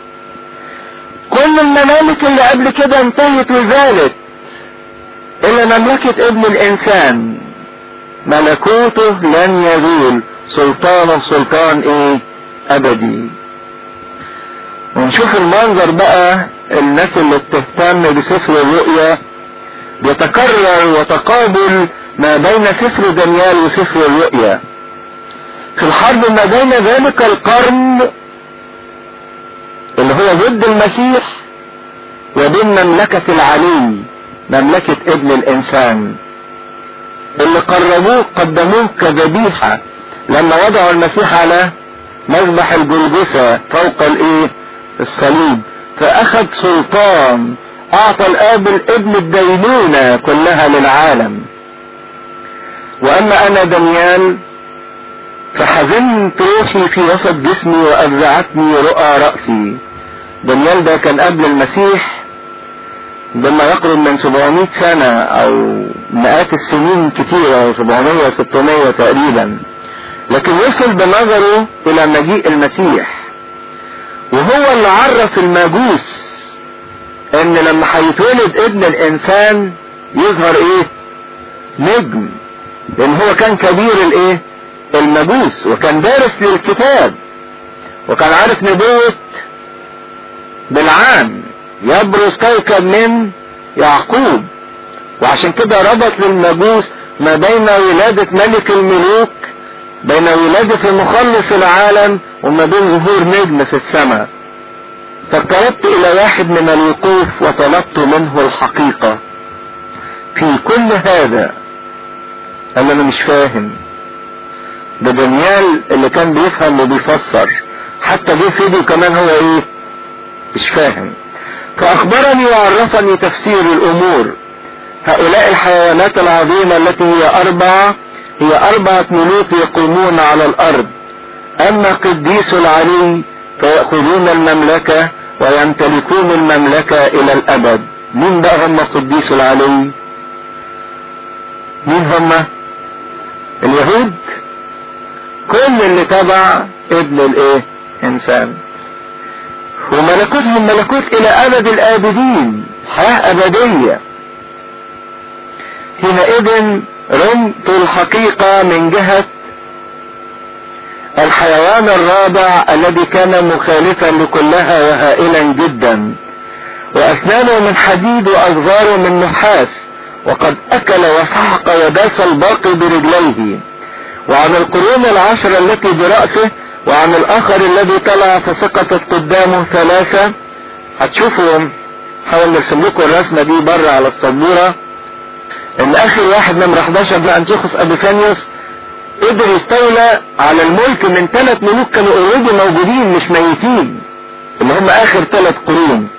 كل الممالك اللي قبل كده انتهت وزالت الا مملكة ابن الانسان ملكوته لن يزول سلطانه سلطان ايه ابدي ونشوف المنظر بقى الناس اللي بتهتم بسفر الرؤيا بيتكرر وتقابل ما بين سفر دانيال وسفر الرؤيا في الحرب ما بين ذلك القرن اللي هو ضد المسيح وبين مملكة العلي مملكة ابن الانسان اللي قربوه قدموه كذبيحة لما وضعوا المسيح على مذبح الجلجسة فوق الايه الصليب فاخذ سلطان اعطى الاب الابن الدينونة كلها للعالم واما انا دانيال فحزنت روحي في وسط جسمي وافزعتني رؤى رأسي دانيال ده كان قبل المسيح بما يقرب من 700 سنة او مئات السنين كتيرة 700 600 تقريبا لكن وصل بنظره الى مجيء المسيح وهو اللي عرف المجوس ان لما هيتولد ابن الانسان يظهر ايه نجم لان هو كان كبير الايه المجوس وكان دارس للكتاب وكان عارف نبوة بالعام يبرز كوكب من يعقوب وعشان كده ربط للمجوس ما بين ولادة ملك الملوك بين ولادة المخلص العالم وما بين ظهور نجم في السماء فاقتربت الى واحد من الوقوف وطلبت منه الحقيقة في كل هذا انا مش فاهم ده دانيال اللي كان بيفهم وبيفسر حتى جه فيديو كمان هو ايه مش فاهم فاخبرني وعرفني تفسير الامور هؤلاء الحيوانات العظيمة التي هي اربعة هي اربعة ملوك يقومون على الارض اما قديس العلي فيأخذون المملكة ويمتلكون المملكة الى الابد مين بقى هم قديس العلي مين هم اليهود كل اللي تبع ابن الايه انسان وملكوتهم ملكوت الى ابد الابدين حياة ابدية حينئذ رمت الحقيقة من جهة الحيوان الرابع الذي كان مخالفا لكلها وهائلا جدا واسنانه من حديد واظفاره من نحاس وقد اكل وسحق وداس الباقي برجليه وعن القرون العشرة التي برأسه وعن الآخر الذي طلع فسقطت قدامه ثلاثة هتشوفوا حاول نرسم لكم الرسمة دي بره على السبورة ان اخر واحد نمرة 11 ده انتيخوس ابيفانيوس قدر يستولى على الملك من ثلاث ملوك كانوا اوريدي موجودين مش ميتين اللي هم اخر ثلاث قرون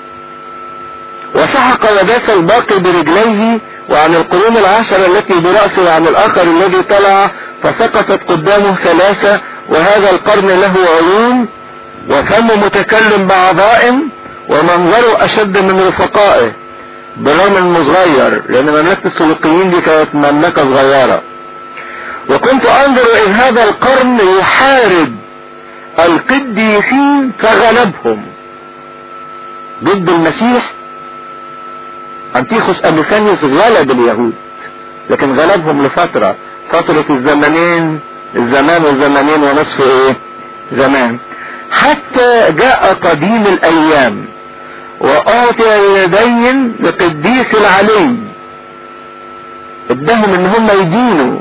وسحق وداس الباقي برجليه وعن القرون العشرة التي برأسه وعن الآخر الذي طلع فسقطت قدامه ثلاثة وهذا القرن له عيون وفم متكلم بعظائم ومنظره أشد من رفقائه بالرغم انه صغير لأن مملكة السلوقيين دي كانت مملكة صغيرة وكنت أنظر إذ هذا القرن يحارب القديسين فغلبهم ضد المسيح انتيخوس ابوفانيوس غلب اليهود لكن غلبهم لفترة فترة الزمنين الزمان والزمنين ونصف ايه زمان حتى جاء قديم الايام واعطي اليدين لقديس العلي ادهم ان هم يدينوا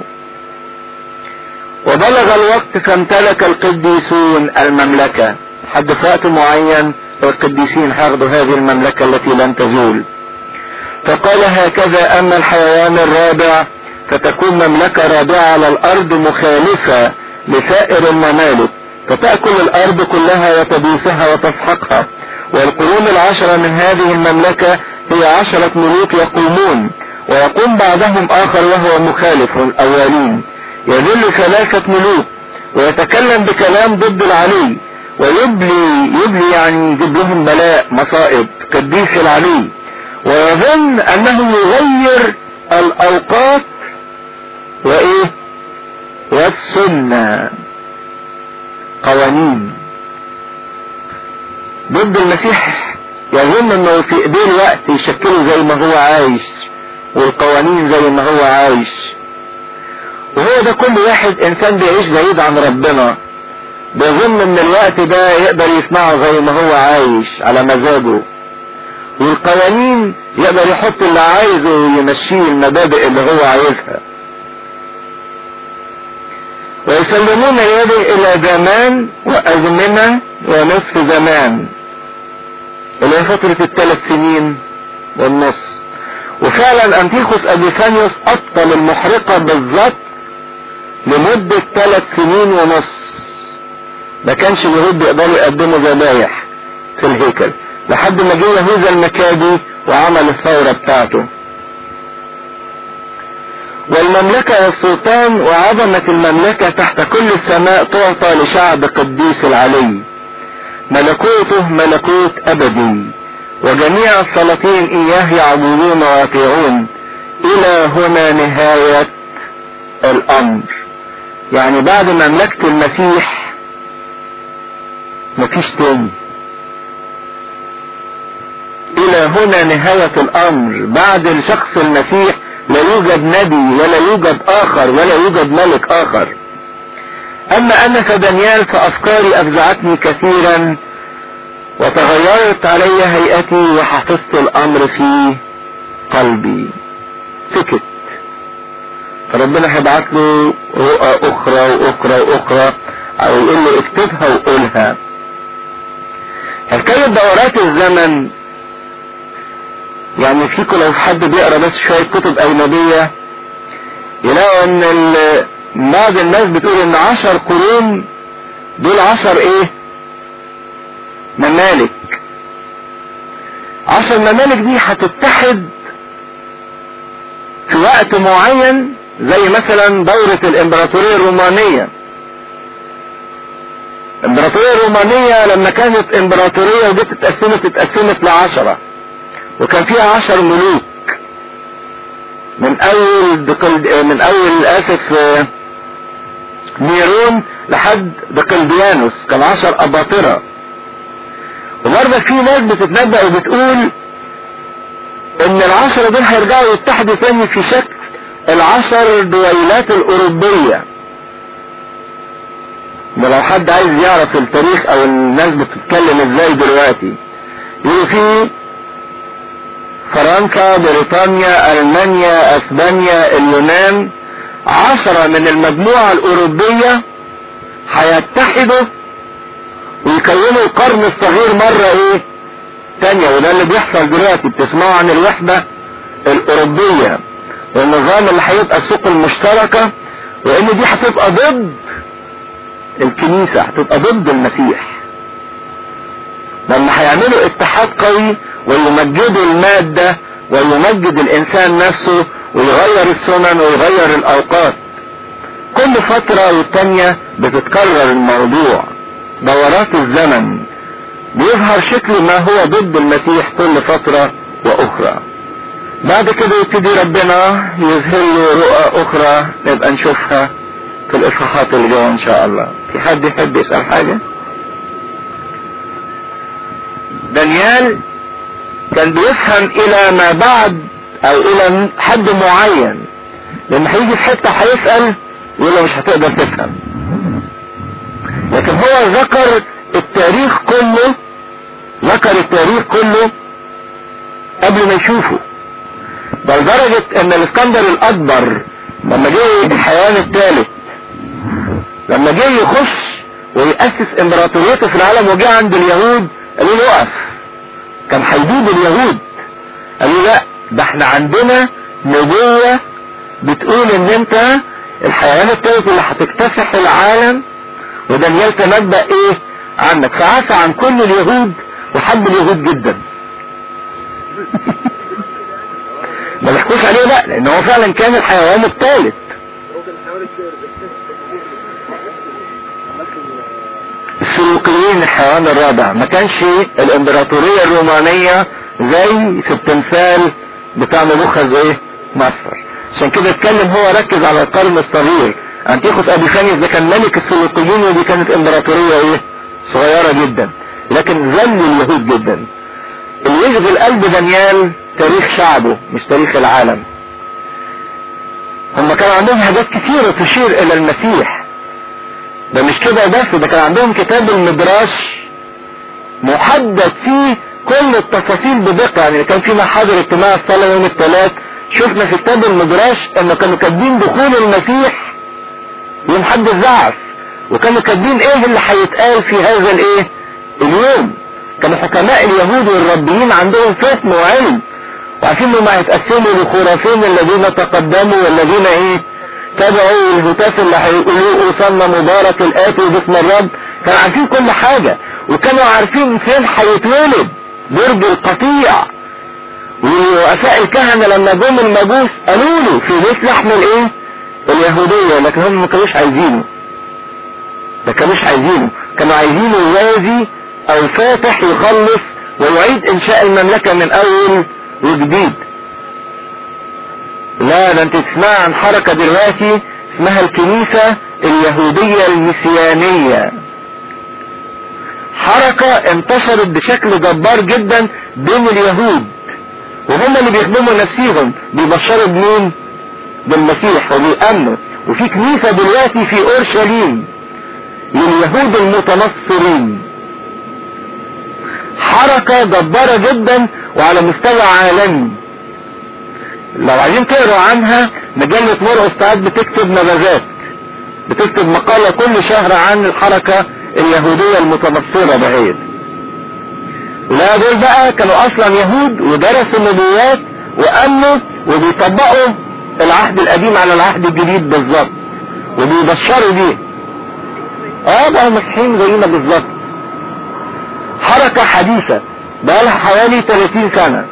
وبلغ الوقت فامتلك القديسون المملكة حد في وقت معين القديسين هياخدوا هذه المملكة التي لن تزول فقال هكذا اما الحيوان الرابع فتكون مملكة رابعة على الارض مخالفة لسائر الممالك فتأكل الارض كلها وتدوسها وتسحقها والقرون العشرة من هذه المملكة هي عشرة ملوك يقومون ويقوم بعدهم اخر وهو مخالف الاولين يذل ثلاثة ملوك ويتكلم بكلام ضد العلي ويبلي يبلي يعني يجيب لهم بلاء مصائب قديس العلي ويظن انه يغير الاوقات وايه والسنة قوانين ضد المسيح يظن انه في ايديه الوقت يشكله زي ما هو عايش والقوانين زي ما هو عايش وهو ده كل واحد انسان بيعيش بعيد عن ربنا بيظن ان الوقت ده يقدر يسمعه زي ما هو عايش على مزاجه والقوانين يقدر يحط اللي عايزه ويمشيه المبادئ اللي هو عايزها ويسلمون يده الى زمان وازمنة ونصف زمان اللي هي فترة الثلاث سنين والنص وفعلا انتيخوس ابيفانيوس ابطل المحرقة بالظبط لمدة ثلاث سنين ونص ما كانش اليهود بيقدروا يقدموا ذبايح في الهيكل لحد ما جه يهوذا المكابي وعمل الثورة بتاعته والمملكة والسلطان وعظمة المملكة تحت كل السماء تعطى لشعب قديس العلي ملكوته ملكوت أبدي وجميع السلاطين إياه يعبدون ويطيعون إلى هنا نهاية الأمر يعني بعد مملكة المسيح مفيش تاني الى هنا نهاية الامر بعد الشخص المسيح لا يوجد نبي ولا يوجد اخر ولا يوجد ملك اخر اما انا كدانيال فافكاري افزعتني كثيرا وتغيرت علي هيئتي وحفظت الامر في قلبي سكت فربنا هيبعت له رؤى اخرى واخرى واخرى او يقول له اكتبها وقولها حكاية دورات الزمن يعني فيكم لو حد بيقرا بس شوية كتب اجنبية يلاقوا ان بعض الناس بتقول ان عشر قرون دول عشر ايه ممالك عشر ممالك دي هتتحد في وقت معين زي مثلا دورة الامبراطورية الرومانية الامبراطورية الرومانية لما كانت امبراطورية وجت اتقسمت اتقسمت لعشرة وكان فيها عشر ملوك من اول دقل من اول اسف نيرون لحد دقلديانوس كان عشر اباطرة وبرضه في ناس بتتنبأ وبتقول ان العشرة دول هيرجعوا يتحدوا تاني في شكل العشر دويلات الاوروبية ده لو حد عايز يعرف التاريخ او الناس بتتكلم ازاي دلوقتي يقول في فرنسا بريطانيا المانيا اسبانيا اليونان عشرة من المجموعة الأوروبية هيتحدوا ويكونوا القرن الصغير مرة ايه تانية وده اللي بيحصل دلوقتي بتسمعوا عن الوحدة الأوروبية والنظام اللي هيبقى السوق المشتركة وإن دي هتبقى ضد الكنيسة هتبقى ضد المسيح لما هيعملوا اتحاد قوي ويمجدوا المادة ويمجد الإنسان نفسه ويغير السنن ويغير الأوقات كل فترة والتانية بتتكرر الموضوع دورات الزمن بيظهر شكل ما هو ضد المسيح كل فترة واخرى بعد كده يبتدي ربنا يظهر له رؤى اخرى نبقى نشوفها في الاصحاحات اللي جايه ان شاء الله في حد يحب يسأل حاجة دانيال كان بيفهم الى ما بعد او الى حد معين لما هيجي في حته هيسأل يقول له مش هتقدر تفهم لكن هو ذكر التاريخ كله ذكر التاريخ كله قبل ما يشوفه ده لدرجة ان الاسكندر الاكبر لما جه الحيوان الثالث لما جه يخش ويأسس امبراطوريته في العالم وجه عند اليهود قالوا له اقف كان هيجيب اليهود قالوا لا ده احنا عندنا نبوة بتقول ان انت الحيوان الثالث اللي هتكتسح العالم ودانيال تنبأ ايه عنك فعفى عن كل اليهود وحب اليهود جدا ما نحكوش عليه لا لان هو فعلا كان الحيوان الثالث السلوكيين الحيوان الرابع ما كانش الامبراطورية الرومانية زي في التمثال بتاع نبوخذ ايه مصر عشان كده اتكلم هو ركز على القرن الصغير انتيخوس ابيفانيوس ده كان ملك السلوكيين ودي كانت امبراطورية ايه صغيرة جدا لكن ذلوا اليهود جدا اللي يشغل قلب دانيال تاريخ شعبه مش تاريخ العالم هم كان عندهم حاجات كثيرة تشير الى المسيح ده مش كده بس ده كان عندهم كتاب المدراش محدد فيه كل التفاصيل بدقة يعني كان في محاضر اجتماع الصلاة يوم الثلاث شفنا في كتاب المدراش انه كانوا كاتبين دخول المسيح يوم حد الزعف وكانوا كاتبين ايه اللي هيتقال في هذا الايه اليوم كانوا حكماء اليهود والربيين عندهم فهم وعلم وعارفين انهم هيتقسموا لخرافين الذين تقدموا والذين ايه تبعوا الهتاف اللي هيقولوه وصلنا مبارك الاتي باسم الرب كانوا عارفين كل حاجة وكانوا عارفين فين هيتولد برج القطيع ورؤساء الكهنة لما جم المجوس قالوا له في بيت لحم الايه اليهودية لكن هم ما كانوش عايزينه ما كانوش عايزينه كانوا عايزينه يوازي او فاتح يخلص ويعيد انشاء المملكة من اول وجديد لا ده انت تسمع عن حركة دلوقتي اسمها الكنيسة اليهودية المسيانية حركة انتشرت بشكل جبار جدا بين اليهود وهم اللي بيخدموا نفسيهم بيبشروا بمين بالمسيح وبيأمنوا وفي كنيسة دلوقتي في اورشليم لليهود المتنصرين حركة جبارة جدا وعلى مستوى عالمي لو عايزين تقروا عنها مجلة مرقس ساعات بتكتب نبذات بتكتب مقالة كل شهر عن الحركة اليهودية المتنصرة بهيت لا دول بقى كانوا اصلا يهود ودرسوا النبوات وامنوا وبيطبقوا العهد القديم على العهد الجديد بالظبط وبيبشروا بيه اه بقى مسيحيين زينا بالظبط حركة حديثة بقى لها حوالي 30 سنة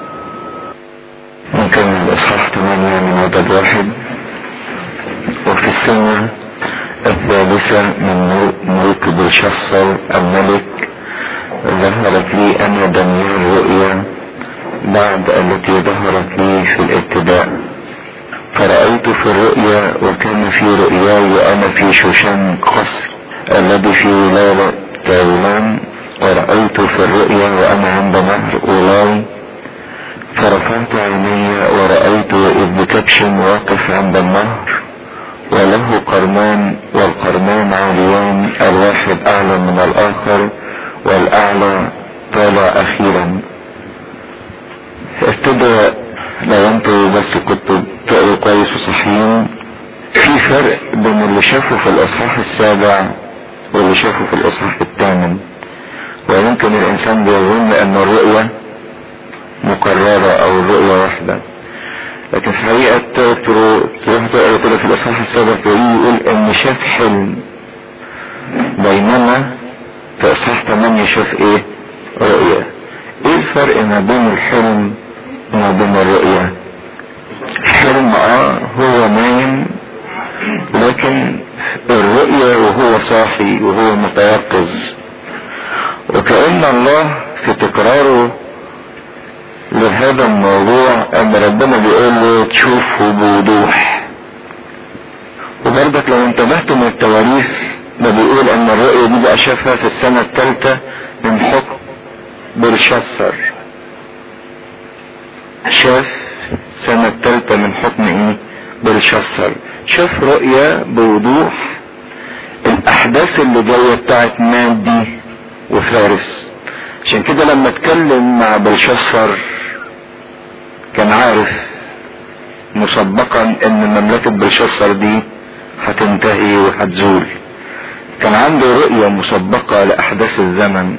نكمل اصحاح 8 من عدد واحد وفي السنة الثالثة من ملك بلشصر الملك ظهرت لي انا دانيال رؤيا بعد التي ظهرت لي في الابتداء فرأيت في الرؤيا وكان في رؤياي وأنا في شوشان قصر الذي في ولاية تايلان ورأيت في الرؤيا وأنا عند نهر أولاي فرفعت عيني ورأيت ابن كبش واقف عند النهر وله قرنان والقرنان عاليان الواحد أعلى من الآخر والأعلى طالع أخيرا ابتدى لو انتوا بس كنتوا بتقروا كويس وصحيين في فرق بين اللي شافه في الاصحاح السابع واللي شافه في الاصحاح الثامن ويمكن الانسان بيظن ان الرؤية مكررة او الرؤية واحدة لكن في الحقيقة تروح تقرا كده في الاصحاح السابع تلاقيه يقول ان شاف حلم بينما في اصحاح 8 شاف ايه رؤية ايه الفرق ما بين الحلم وما بين الرؤية الحلم اه هو نايم لكن الرؤية وهو صاحي وهو متيقظ وكأن الله في تكراره لهذا الموضوع ان ربنا بيقول له تشوفه بوضوح وبرضك لو انتبهتوا من التواريخ ده بيقول ان الرؤية دي بقى شافها في السنة الثالثة من حكم بلشسر شاف السنة الثالثة من حكم ايه بلشسر شاف رؤية بوضوح الاحداث اللي جاية بتاعت مادي وفارس عشان كده لما اتكلم مع بلشسر كان عارف مسبقا ان مملكة بلشسر دي هتنتهي وهتزول كان عنده رؤية مسبقة لأحداث الزمن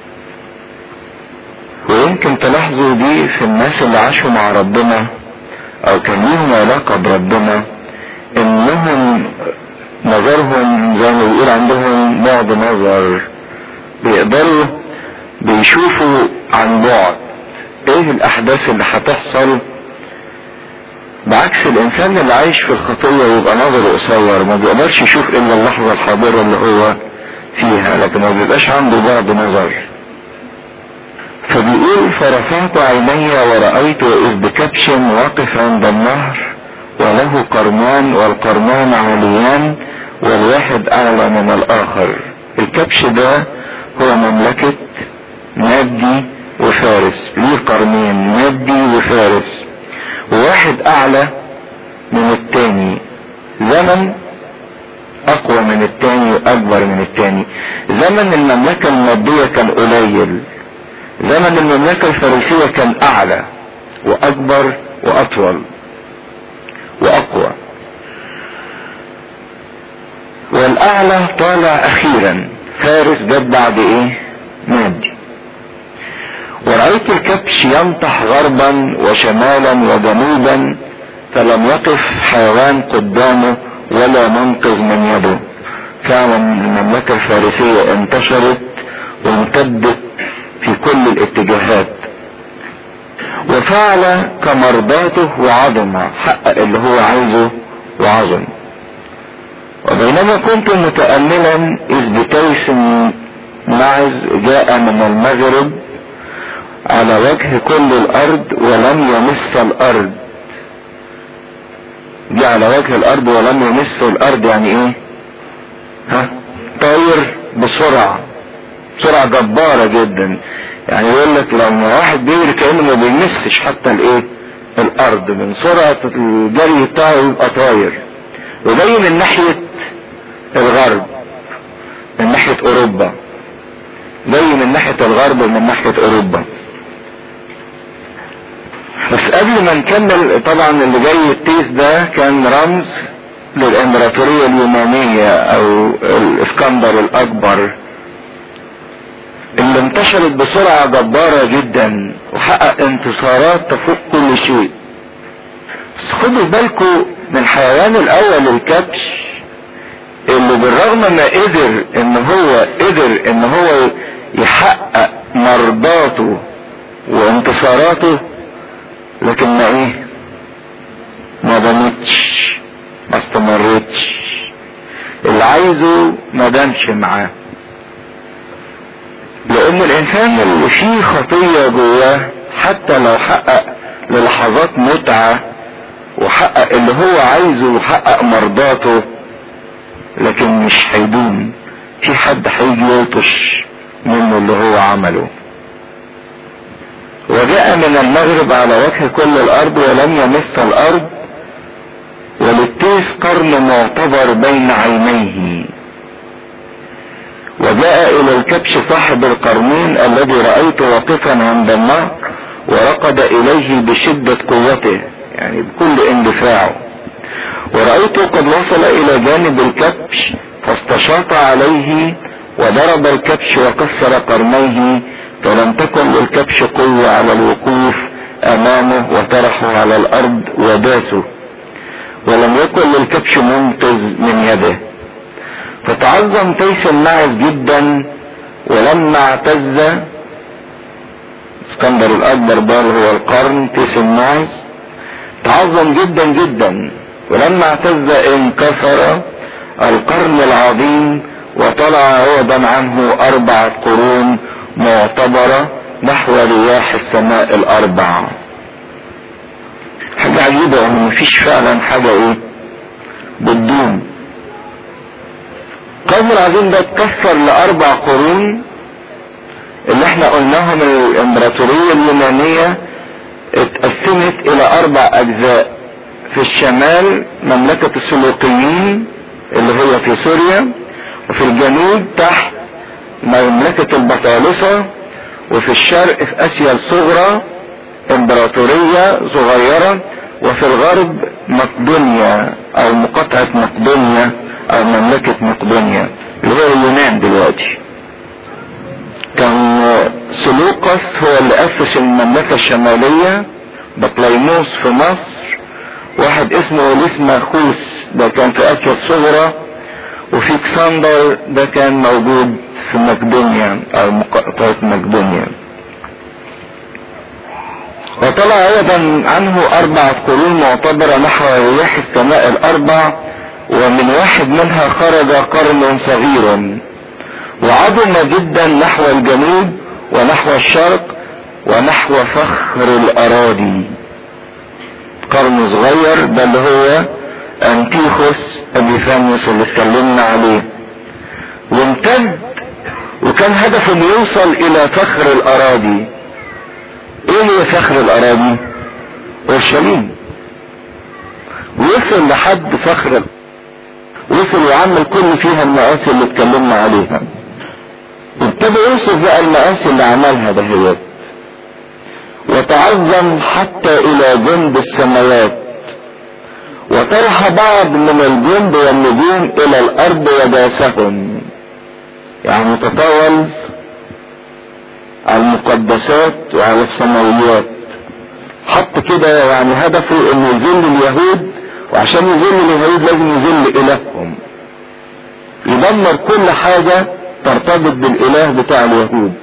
ويمكن تلاحظوا دي في الناس اللي عاشوا مع ربنا أو كان ليهم علاقة بربنا إنهم نظرهم زي ما بيقول عندهم بعد نظر بيقدروا بيشوفوا عن بعد ايه الأحداث اللي هتحصل بعكس الانسان اللي عايش في الخطية يبقى نظره قصير ما بيقدرش يشوف الا اللحظة الحاضرة اللي هو فيها لكن ما بيبقاش عنده بعد نظر فبيقول فرفعت عيني ورأيت إذ بكبش واقف عند النهر وله قرنان والقرنان عاليان والواحد أعلى من الآخر الكبش ده هو مملكة مادي وفارس ليه قرنين مادي وفارس وواحد اعلى من التاني زمن اقوى من التاني واكبر من التاني زمن المملكة المادية كان قليل زمن المملكة الفارسية كان اعلى واكبر واطول واقوى والاعلى طالع اخيرا فارس جت بعد ايه مادي ورأيت الكبش ينطح غربا وشمالا وجنوبا فلم يقف حيوان قدامه ولا منقذ من يده فعلا المملكة الفارسية انتشرت وامتدت في كل الاتجاهات وفعل كمرضاته وعظم حقق اللي هو عايزه وعظم وبينما كنت متأملا إذ بتيس معز جاء من المغرب على وجه كل الارض ولم يمس الارض جه على وجه الارض ولم يمس الارض يعني ايه ها طاير بسرعة سرعة جبارة جدا يعني يقول لك لما واحد بيجري كأنه ما بيمسش حتى الايه الارض من سرعة الجري بتاعه يبقى طاير وجاي من ناحية الغرب من ناحية اوروبا جاي من ناحية الغرب ومن ناحية اوروبا بس قبل ما نكمل طبعا اللي جاي التيس ده كان رمز للامبراطورية اليونانية او الاسكندر الاكبر اللي انتشرت بسرعة جبارة جدا وحقق انتصارات تفوق كل شيء بس خدوا بالكم من حيوان الاول الكبش اللي بالرغم ما قدر ان هو قدر ان هو يحقق مرضاته وانتصاراته لكن ما ايه ما دامتش ما استمرتش اللي عايزه ما دامش معاه لان الانسان اللي فيه خطية جواه حتى لو حقق للحظات متعة وحقق اللي هو عايزه وحقق مرضاته لكن مش هيدوم في حد هيجي يلطش منه اللي هو عمله وجاء من المغرب على وجه كل الارض ولم يمس الارض وللتيس قرن معتبر بين عينيه وجاء الى الكبش صاحب القرنين الذي رأيته واقفا عند النهر ورقد اليه بشدة قوته يعني بكل اندفاعه ورأيته قد وصل الى جانب الكبش فاستشاط عليه وضرب الكبش وكسر قرنيه فلم تكن للكبش قوة على الوقوف امامه وطرحه على الارض وداسه ولم يكن للكبش منقذ من يده فتعظم تيس الناعس جدا ولما اعتز اسكندر الاكبر ده هو القرن تيس الناعس تعظم جدا جدا ولما اعتز انكسر القرن العظيم وطلع عوضا عنه اربعة قرون معتبرة نحو رياح السماء الاربع حاجة عجيبة ان مفيش فعلا حاجة ايه بتدوم القرن العظيم ده اتكسر لاربع قرون اللي احنا قلناهم الامبراطورية اليونانية اتقسمت الى اربع اجزاء في الشمال مملكة السلوقيين اللي هي في سوريا وفي الجنوب تحت مملكة البطالسة وفي الشرق في اسيا الصغرى امبراطورية صغيرة وفي الغرب مقدونيا او مقاطعة مقدونيا او مملكة مقدونيا اللي هو اليونان دلوقتي كان سلوقس هو اللي اسس المملكة الشمالية بطليموس في مصر واحد اسمه ليسماخوس ده كان في اسيا الصغرى وفي كسندر ده كان موجود في مقدونيا او مقاطعة مقدونيا وطلع ايضا عنه اربعة قرون معتبرة نحو رياح السماء الاربع ومن واحد منها خرج قرن صغير وعظم جدا نحو الجنوب ونحو الشرق ونحو فخر الاراضي قرن صغير ده اللي هو انتيخوس ابيفانيوس اللي اتكلمنا عليه وامتد وكان هدفه انه يوصل الى فخر الاراضي ايه هي فخر الاراضي اورشليم وصل لحد فخر وصل وعمل كل فيها المآسي اللي اتكلمنا عليها ابتدى يوصف بقى المآسي اللي عملها دهيت وتعظم حتى الى جنب السماوات وطرح بعض من الجند والنجوم الى الارض وداسهم يعني تطاول على المقدسات وعلى السماويات حط كده يعني هدفه انه يذل اليهود وعشان يذل اليهود لازم يذل الههم يدمر كل حاجة ترتبط بالاله بتاع اليهود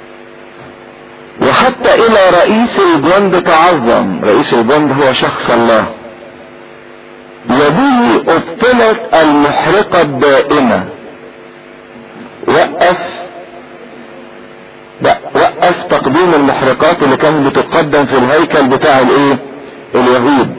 وحتى الى رئيس الجند تعظم رئيس الجند هو شخص الله يديه ابطلت المحرقة الدائمة وقف لا وقف تقديم المحرقات اللي كانت بتقدم في الهيكل بتاع الايه اليهود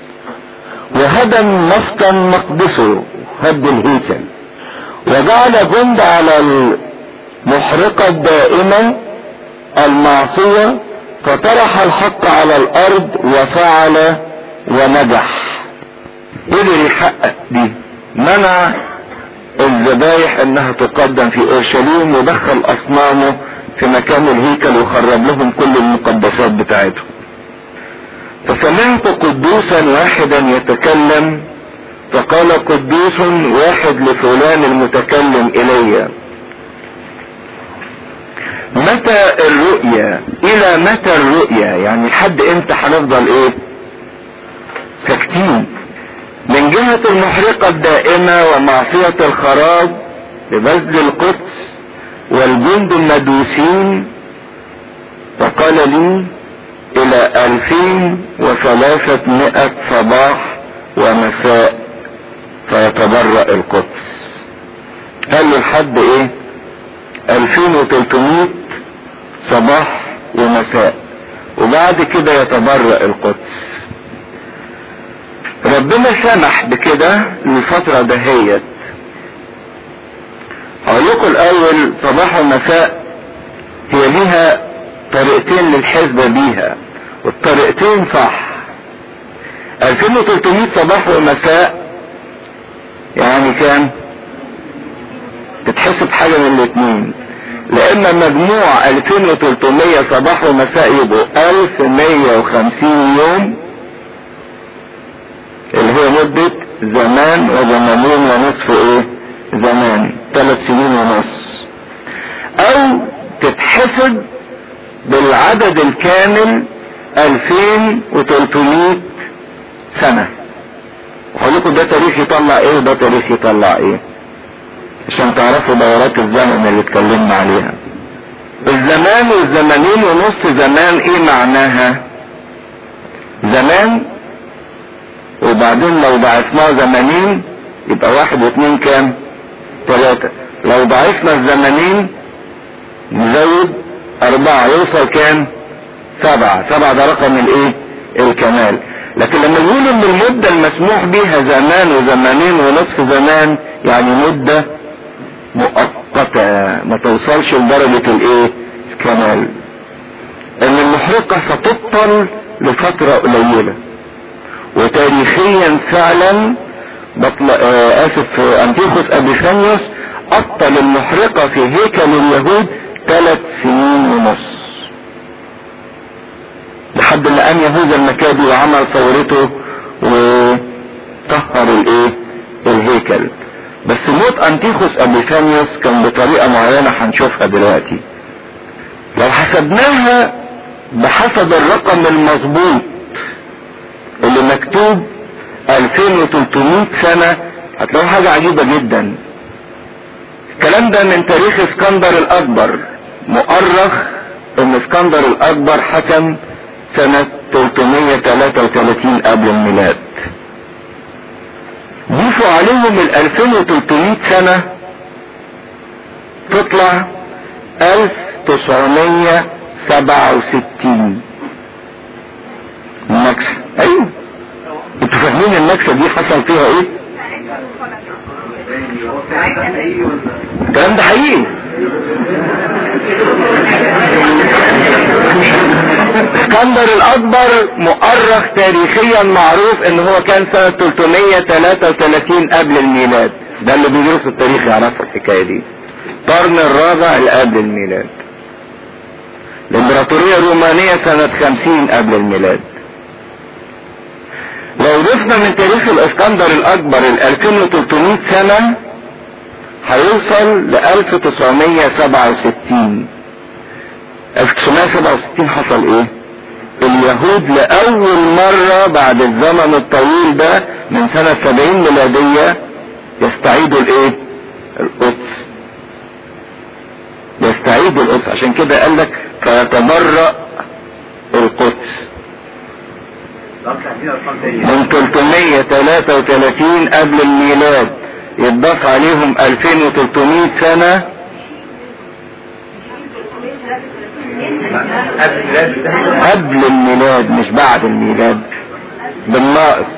وهدم مسكن مقدسه هد الهيكل وجعل جند على المحرقة الدائمة المعصية فطرح الحق على الارض وفعل ونجح قدر يحقق دي منع الذبايح انها تقدم في اورشليم ودخل اصنامه في مكان الهيكل وخرب لهم كل المقدسات بتاعتهم فسمعت قدوسا واحدا يتكلم فقال قدوس واحد لفلان المتكلم الي متى الرؤيا الى متى الرؤيا يعني لحد امتى هنفضل ايه ساكتين من جهة المحرقة الدائمة ومعصية الخراب لبذل القدس والجند المدوسين فقال لي الى الفين وثلاثة صباح ومساء فيتبرأ القدس قال له لحد ايه الفين وتلتمية صباح ومساء وبعد كده يتبرأ القدس ربنا سمح بكده للفترة دهيت هقول لكم الاول صباح ومساء هي ليها طريقتين للحسبة بيها والطريقتين صح 2300 صباح ومساء يعني كام تتحسب حاجة من الاثنين لان مجموع 2300 صباح ومساء يبقوا 1150 يوم اللي هي مدة زمان وزمانين ونصف ايه زمان ثلاث سنين ونص او تتحسب بالعدد الكامل 2300 سنة وهقول لكم ده تاريخ يطلع ايه وده تاريخ يطلع ايه عشان تعرفوا دورات الزمن اللي اتكلمنا عليها الزمان والزمانين ونص زمان ايه معناها زمان وبعدين لو ضعفناه زمانين يبقى واحد واثنين كام ثلاثة لو ضعفنا الزمانين نزود اربعة يوصل كام سبعة سبعة ده رقم الايه الكمال لكن لما نقول ان المدة المسموح بها زمان وزمانين ونصف زمان يعني مدة مؤقتة ما توصلش لدرجة الايه الكمال ان المحرقة ستبطل لفترة قليلة وتاريخيا فعلا بطل آه اسف انتيخوس ابيفانيوس ابطل المحرقة في هيكل اليهود ثلاث سنين ونص لحد ما قام يهوذا المكابي وعمل ثورته وطهر الايه الهيكل بس موت انتيخوس ابيفانيوس كان بطريقة معينة هنشوفها دلوقتي لو حسبناها بحسب الرقم المظبوط اللي مكتوب 2300 سنة هتلاقوا حاجة عجيبة جدا الكلام ده من تاريخ اسكندر الاكبر مؤرخ ان اسكندر الاكبر حكم سنة 333 قبل الميلاد ضيفوا عليهم ال 2300 سنة تطلع 1967 النكسة ايوه انتوا فاهمين النكسة دي حصل فيها ايه؟ الكلام ده حقيقي اسكندر الاكبر مؤرخ تاريخيا معروف ان هو كان سنة 333 قبل الميلاد ده اللي بيدرس التاريخ يعرف الحكاية دي القرن الرابع اللي قبل الميلاد الامبراطورية الرومانية سنة 50 قبل الميلاد لو ضفنا من تاريخ الاسكندر الاكبر ال 2300 سنة هيوصل ل 1967 1967 حصل ايه اليهود لأول مرة بعد الزمن الطويل ده من سنة 70 ميلادية يستعيدوا الايه القدس يستعيدوا القدس عشان كده قال لك فيتبرأ القدس من 333 قبل الميلاد يتضاف عليهم 2300 سنة قبل الميلاد مش بعد الميلاد بالناقص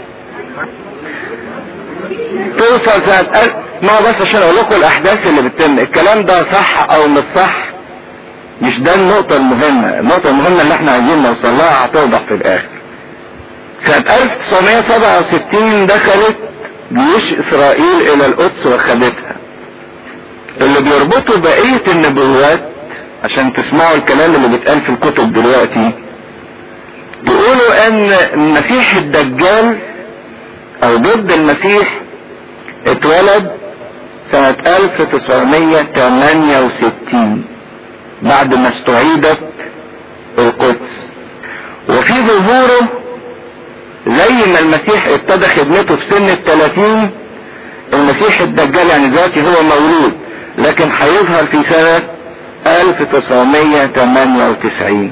توصل سنة ألف اسمعوا بس عشان اقول لكم الاحداث اللي بتتم الكلام ده صح او مش صح مش ده النقطة المهمة النقطة المهمة اللي احنا عايزين نوصل لها هتوضح في الاخر سنة 1967 دخلت جيوش اسرائيل الى القدس وخدتها اللي بيربطوا بقية النبوات عشان تسمعوا الكلام اللي بيتقال في الكتب دلوقتي بيقولوا ان المسيح الدجال او ضد المسيح اتولد سنة 1968 بعد ما استعيدت القدس وفي ظهوره زي ما المسيح ابتدى خدمته في سن الثلاثين المسيح الدجال يعني دلوقتي هو مولود لكن هيظهر في سنة 1998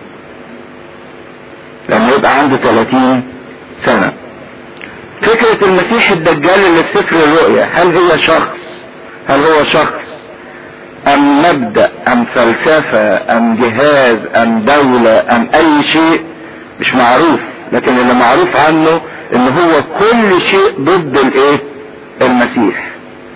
لما يبقى عنده 30 سنة فكرة المسيح الدجال اللي في سفر الرؤيا هل هو شخص هل هو شخص ام مبدأ ام فلسفة ام جهاز ام دولة ام اي شيء مش معروف لكن اللي معروف عنه ان هو كل شيء ضد الايه المسيح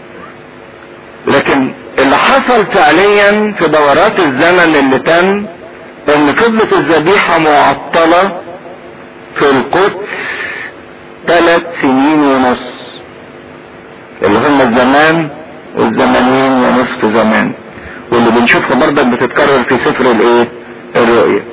لكن اللي حصل فعليا في دورات الزمن اللي تم ان فضلت الذبيحة معطلة في القدس ثلاث سنين ونص اللي هم الزمان والزمانين ونصف زمان واللي بنشوفها برضك بتتكرر في سفر الايه الرؤية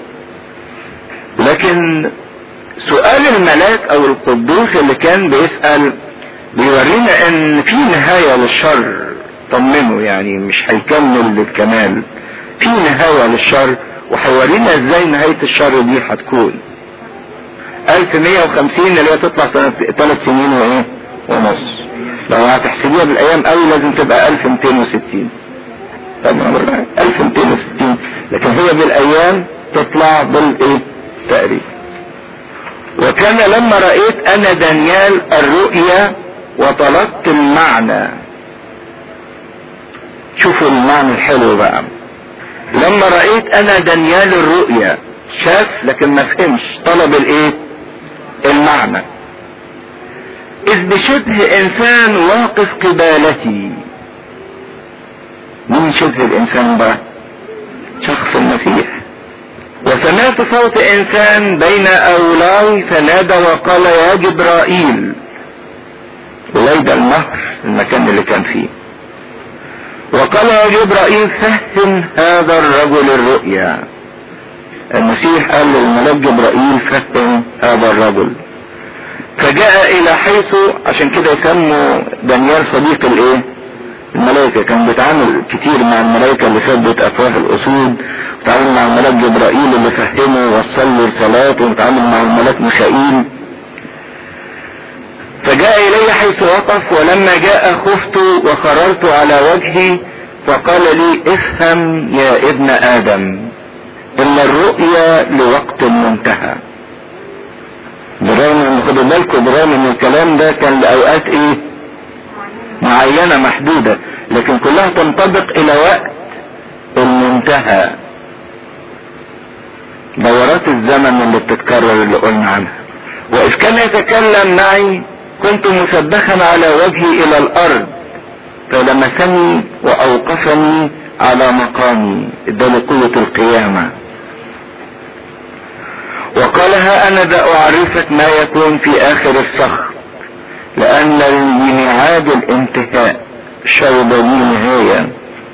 لكن سؤال الملاك او القدوس اللي كان بيسأل بيورينا ان في نهاية للشر طمنه يعني مش هيكمل للكمال في نهاية للشر وهيورينا ازاي نهاية الشر دي هتكون 1150 اللي هي تطلع سنة ثلاث سنين وايه ونص لو هتحسبيها بالايام قوي لازم تبقى 1260 طبعا 1260 لكن هي بالايام تطلع بالايه تقريبا وكان لما رأيت انا دانيال الرؤيا وطلبت المعنى شوفوا المعنى الحلو بقى لما رأيت انا دانيال الرؤيا شاف لكن ما فهمش طلب الايه المعنى اذ بشبه انسان واقف قبالتي مين شبه الانسان بقى شخص المسيح وسمعت صوت انسان بين اولاي فنادى وقال يا جبرائيل وليد النهر المكان اللي كان فيه وقال يا جبرائيل فهم هذا الرجل الرؤيا المسيح قال للملاك جبرائيل فهم هذا الرجل فجاء الى حيث عشان كده يسموا دانيال صديق الايه الملائكة كان بيتعامل كتير مع الملائكة اللي ثبت افواه الاسود وتعامل مع الملاك جبرائيل اللي فهمه ووصل له رسالات وتعامل مع الملاك ميخائيل فجاء الي حيث وقف ولما جاء خفت وخررت على وجهي فقال لي افهم يا ابن ادم ان الرؤيا لوقت منتهى برغم ان خدوا بالكم برغم ان الكلام ده كان لاوقات ايه معينة محدودة لكن كلها تنطبق الى وقت المنتهى دورات الزمن اللي بتتكرر اللي قلنا عنها واذ كان يتكلم معي كنت مسبخا على وجهي الى الارض فلمسني واوقفني على مقامي اداني قوة القيامة وقال ها انا ذا اعرفك ما يكون في اخر الصخر لان لميعاد الانتهاء شرب لي نهاية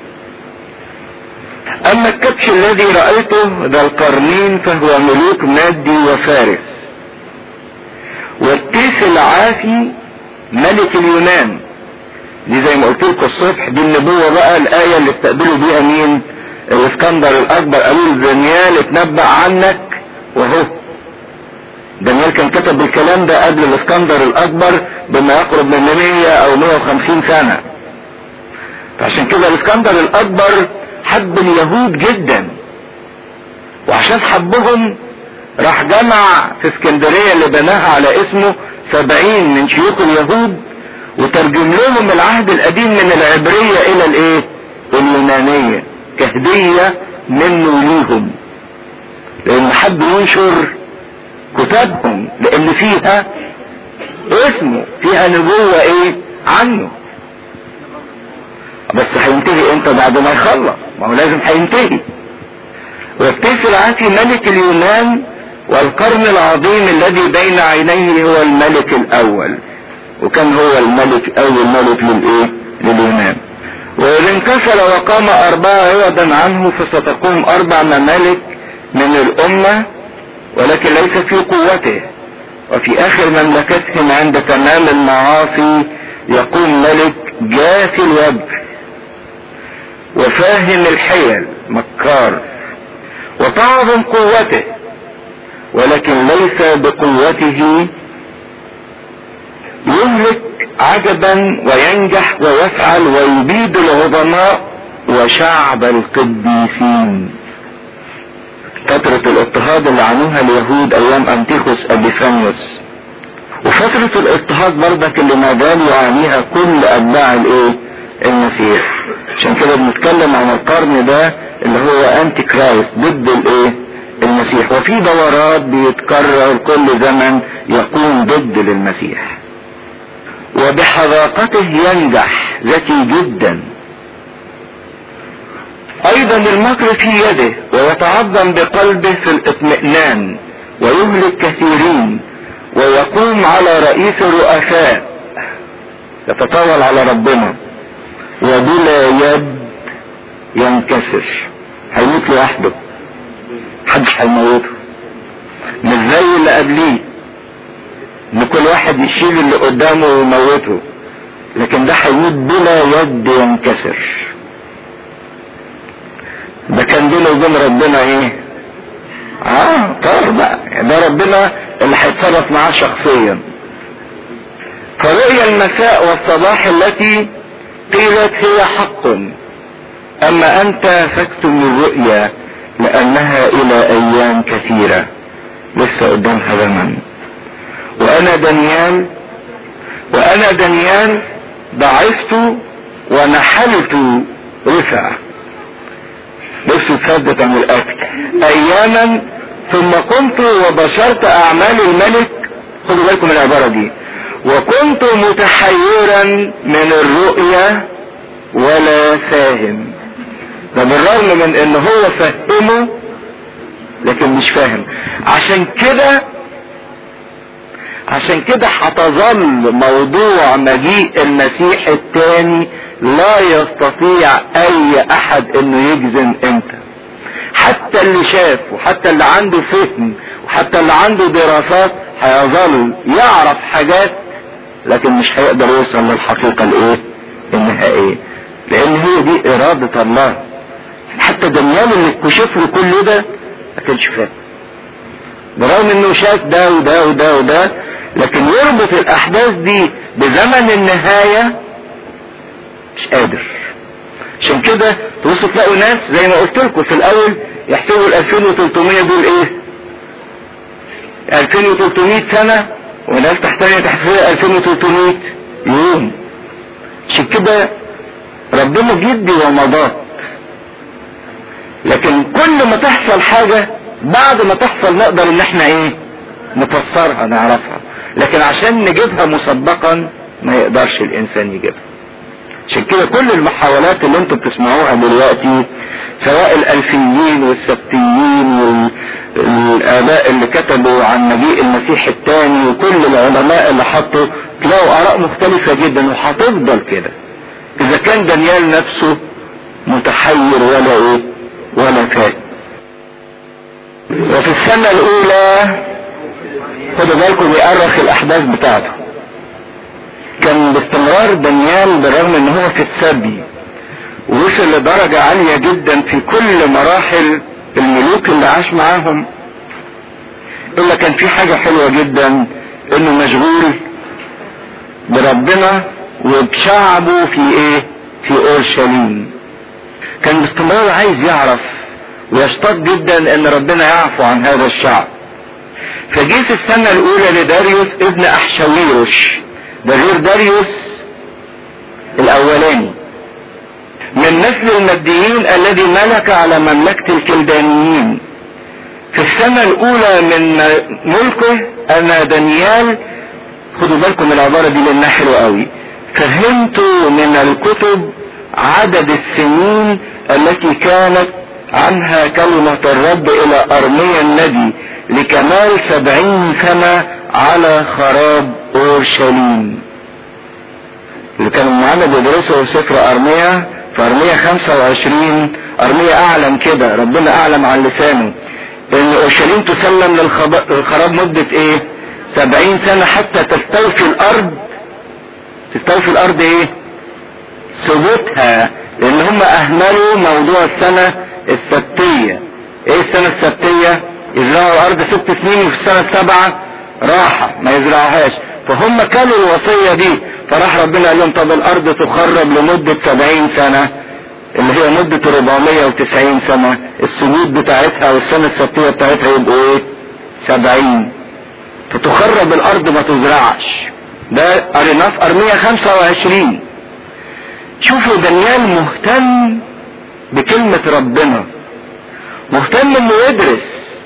اما الكبش الذي رأيته ذا القرنين فهو ملوك مادي وفارس والتيس العافي ملك اليونان دي زي ما قلت لكم الصبح دي النبوة بقى الآية اللي استقبلوا بيها مين الاسكندر الأكبر قالوا دانيال اتنبأ عنك وهو دانيال كان كتب الكلام ده قبل الاسكندر الأكبر بما يقرب من 100 أو 150 سنة فعشان كده الاسكندر الأكبر حب اليهود جدا وعشان حبهم راح جمع في اسكندرية اللي بناها على اسمه سبعين من شيوخ اليهود وترجم لهم العهد القديم من العبرية الى الايه اليونانية كهدية منه ليهم لان حب ينشر كتابهم لان فيها اسمه فيها نبوة ايه عنه بس هينتهي امتى بعد ما يخلص ما هو لازم هينتهي والتيس العاتي ملك اليونان والقرن العظيم الذي بين عينيه هو الملك الاول وكان هو الملك اول ملك للايه لليونان وإذا انكسر وقام أربعة عوضا عنه فستقوم أربع ممالك من الأمة ولكن ليس في قوته وفي آخر مملكتهم عند تمام المعاصي يقوم ملك جاف الوجه وفاهم الحيل مكار وتعظم قوته ولكن ليس بقوته يهلك عجبا وينجح ويفعل ويبيد العظماء وشعب القديسين فترة الاضطهاد اللي عنوها اليهود ايام انتيخوس ابيفانيوس وفترة الاضطهاد برضك اللي ما زال يعانيها كل اتباع الايه المسيح عشان كده بنتكلم عن القرن ده اللي هو انتي كرايست ضد الايه المسيح وفي دورات بيتكرر كل زمن يقوم ضد للمسيح وبحذاقته ينجح ذكي جدا ايضا المكر في يده ويتعظم بقلبه في الاطمئنان ويهلك كثيرين ويقوم على رئيس الرؤساء يتطاول على ربنا وبلا يد ينكسر هيموت لوحده محدش هيموته مش زي اللي قبليه ان كل واحد يشيل اللي قدامه ويموته لكن ده هيموت بلا يد ينكسر ده كان بينه وبين ربنا ايه اه طار بقى ده ربنا اللي هيتصرف معاه شخصيا فرؤيا المساء والصباح التي قيلت هي حق اما انت فاكتم الرؤيا لانها الى ايام كثيرة لسه قدامها زمن وانا دانيال وانا دانيال ضعفت ونحلت رفع بصوا تصدق عن الاكل اياما ثم قمت وبشرت اعمال الملك خدوا بالكم من العبارة دي وكنت متحيرا من الرؤيا ولا فاهم ده بالرغم من ان هو فهمه لكن مش فاهم عشان كده عشان كده هتظل موضوع مجيء المسيح الثاني لا يستطيع اي احد انه يجزم امتى حتى اللي شاف وحتى اللي عنده فهم وحتى اللي عنده دراسات هيظل يعرف حاجات لكن مش هيقدر يوصل للحقيقة الايه النهائية لان هي دي ارادة الله حتى دانيال اللي اكتشف له كل ده ما كانش فاهم برغم انه شاف ده وده وده وده لكن يربط الاحداث دي بزمن النهاية مش قادر عشان كده تبصوا تلاقوا ناس زي ما قلت لكم في الاول يحسبوا ال 2300 دول ايه 2300 سنة وناس تحتاج تحسبها 2300 يوم عشان كده ربنا جدي ومضات لكن كل ما تحصل حاجة بعد ما تحصل نقدر ان احنا ايه نفسرها نعرفها لكن عشان نجيبها مسبقا ما يقدرش الانسان يجيبها عشان كده كل المحاولات اللي انتم بتسمعوها دلوقتي سواء الالفيين والسبتيين والاباء اللي كتبوا عن مجيء المسيح الثاني وكل العلماء اللي حطوا تلاقوا اراء مختلفة جدا وهتفضل كده اذا كان دانيال نفسه متحير ولا ايه ولا فاهم وفي السنة الاولى خدوا بالكم يأرخ الاحداث بتاعته كان باستمرار دانيال بالرغم ان هو في السبي وصل لدرجة عالية جدا في كل مراحل الملوك اللي عاش معاهم الا كان في حاجة حلوة جدا انه مشغول بربنا وبشعبه في ايه في اورشليم كان باستمرار عايز يعرف ويشتاق جدا ان ربنا يعفو عن هذا الشعب فجه في السنة الاولى لداريوس ابن احشاويروش ده غير داريوس الاولاني من نسل الماديين الذي ملك على مملكة الكلدانيين في السنة الاولى من ملكه انا دانيال خدوا بالكم من العبارة دي لانها حلوة قوي فهمت من الكتب عدد السنين التي كانت عنها كلمة الرب الى ارميا النبي لكمال سبعين سنة على خراب اورشليم اللي كانوا معانا بيدرسوا سفر ارميا في ارميا 25 ارميا اعلم كده ربنا اعلم عن لسانه ان اورشليم تسلم للخراب مدة ايه سبعين سنة حتى تستوفي الارض تستوفي الارض ايه ثبوتها لان هم اهملوا موضوع السنة السبتية ايه السنة السبتية يزرعوا الارض ست سنين وفي السنة السابعة راحة ما يزرعوهاش فهم كانوا الوصية دي فراح ربنا قال لهم طب الارض تخرب لمدة سبعين سنة اللي هي مدة 490 سنة السجود بتاعتها والسنة السبتية بتاعتها يبقوا ايه سبعين فتخرب الارض ما تزرعش ده قريناه في ارمية 25 شوفوا دانيال مهتم بكلمة ربنا مهتم انه يدرس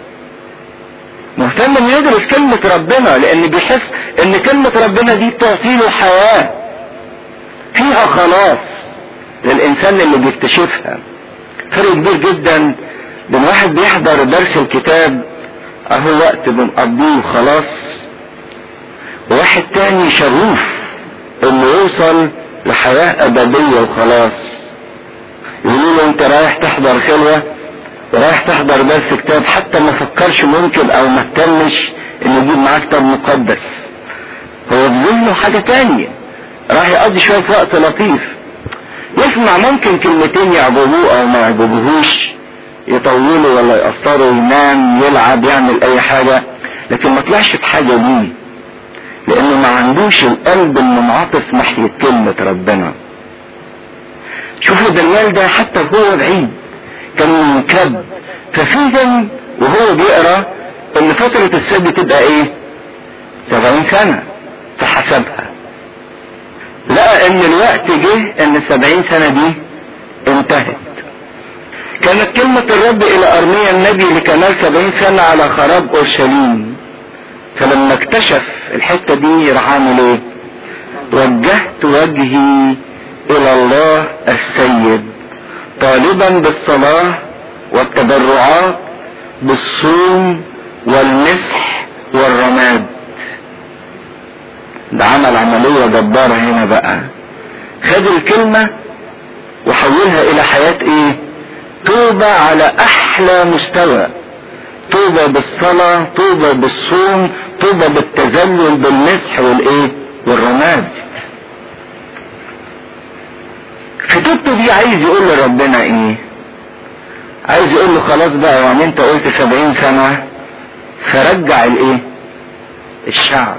مهتم انه يدرس كلمة ربنا لان بيحس ان كلمة ربنا دي بتعطيله حياة فيها خلاص للانسان اللي بيكتشفها فرق كبير جدا بين واحد بيحضر درس الكتاب اهو وقت بنقضيه خلاص وواحد تاني شغوف انه يوصل لحياة ابدية وخلاص يقولوا له انت رايح تحضر خلوة ورايح تحضر درس كتاب حتى ما فكرش ممكن او ما اهتمش انه يجيب معاه كتاب مقدس هو في ذهنه حاجة تانية راح يقضي شوية وقت لطيف يسمع ممكن كلمتين يعجبوه او ما يعجبوهوش يطولوا ولا يقصروا ينام يلعب يعمل اي حاجة لكن ما طلعش بحاجة ليه لانه ما عندوش القلب المنعطف ناحية كلمة ربنا شوفوا دانيال ده حتى وهو بعيد كان منكب ففهم وهو بيقرا ان فترة السد تبقى ايه سبعين سنة فحسبها لقى ان الوقت جه ان السبعين سنة دي انتهت كانت كلمة الرب الى ارميا النبي لكمال سبعين سنة على خراب اورشليم فلما اكتشف الحتة دي راح عامل ايه وجهت وجهي الى الله السيد طالبا بالصلاة والتبرعات بالصوم والمسح والرماد ده عمل عملية جبارة هنا بقى خد الكلمة وحولها الى حياة ايه توبة على احلى مستوى توبة بالصلاة توبة بالصوم توبة بالتذلل بالمسح والايه والرماد في توبته دي عايز يقول لربنا ايه عايز يقول له خلاص بقى يعني انت قلت سبعين سنة فرجع الايه الشعب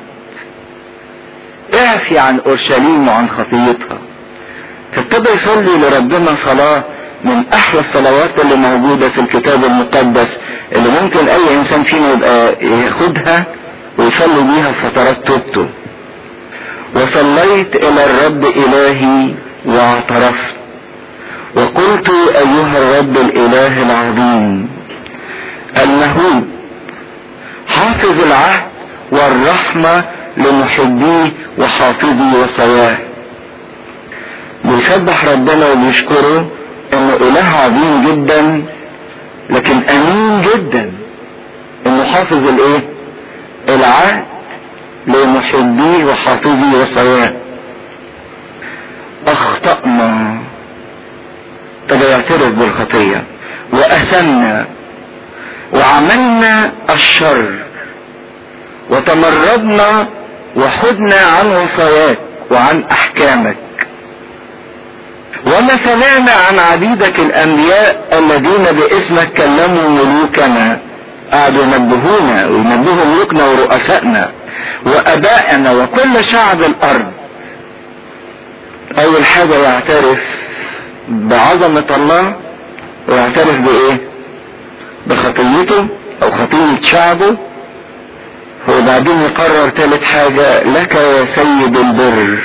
اعفي عن اورشليم وعن خطيتها فابتدى يصلي لربنا صلاة من احلى الصلوات اللي موجودة في الكتاب المقدس اللي ممكن اي انسان فينا يبقى ياخدها ويصلي بيها في فترات توبته وصليت الى الرب الهي واعترفت وقلت ايها الرب الاله العظيم المهوب حافظ العهد والرحمة لمحبيه وحافظي وصواه بيسبح ربنا وبيشكره انه اله عظيم جدا لكن امين جدا انه حافظ الايه العهد لمحبيه وحافظي وصواه اخطأنا طب يعترف بالخطية واثمنا وعملنا الشر وتمردنا وحدنا عن وصاياك وعن احكامك وما سمعنا عن عبيدك الانبياء الذين باسمك كلموا ملوكنا قعدوا ينبهونا وينبهوا ملوكنا ورؤسائنا وابائنا وكل شعب الارض اول حاجة يعترف بعظمة الله ويعترف بايه بخطيته او خطية شعبه وبعدين يقرر ثالث حاجة لك يا سيد البر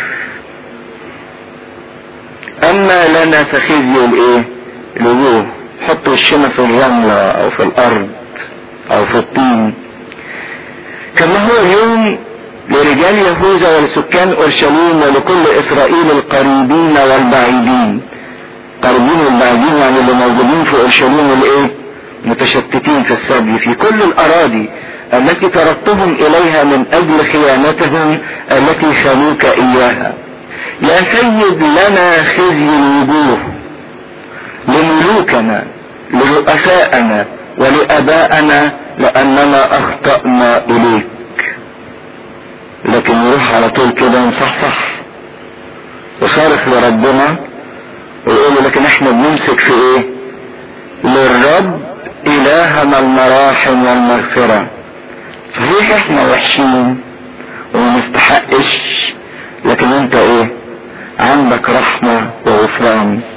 اما لنا فخزي الايه الوجوه حط وشنا في الرملة او في الارض او في الطين كما هو اليوم لرجال يهوذا ولسكان اورشليم ولكل اسرائيل القريبين والبعيدين قريبين والبعيدين يعني اللي موجودين في اورشليم والايه متشتتين في السبي في كل الاراضي التي طردتهم اليها من اجل خيانتهم التي خانوك اياها يا سيد لنا خزي الوجوه لملوكنا لرؤسائنا ولابائنا لاننا اخطأنا اليك لكن يروح على طول كده مصحصح وصارخ لربنا ويقول له لكن احنا بنمسك في ايه للرب الهنا المراحم والمغفرة صحيح احنا وحشين وما نستحقش لكن انت ايه عندك رحمة وغفران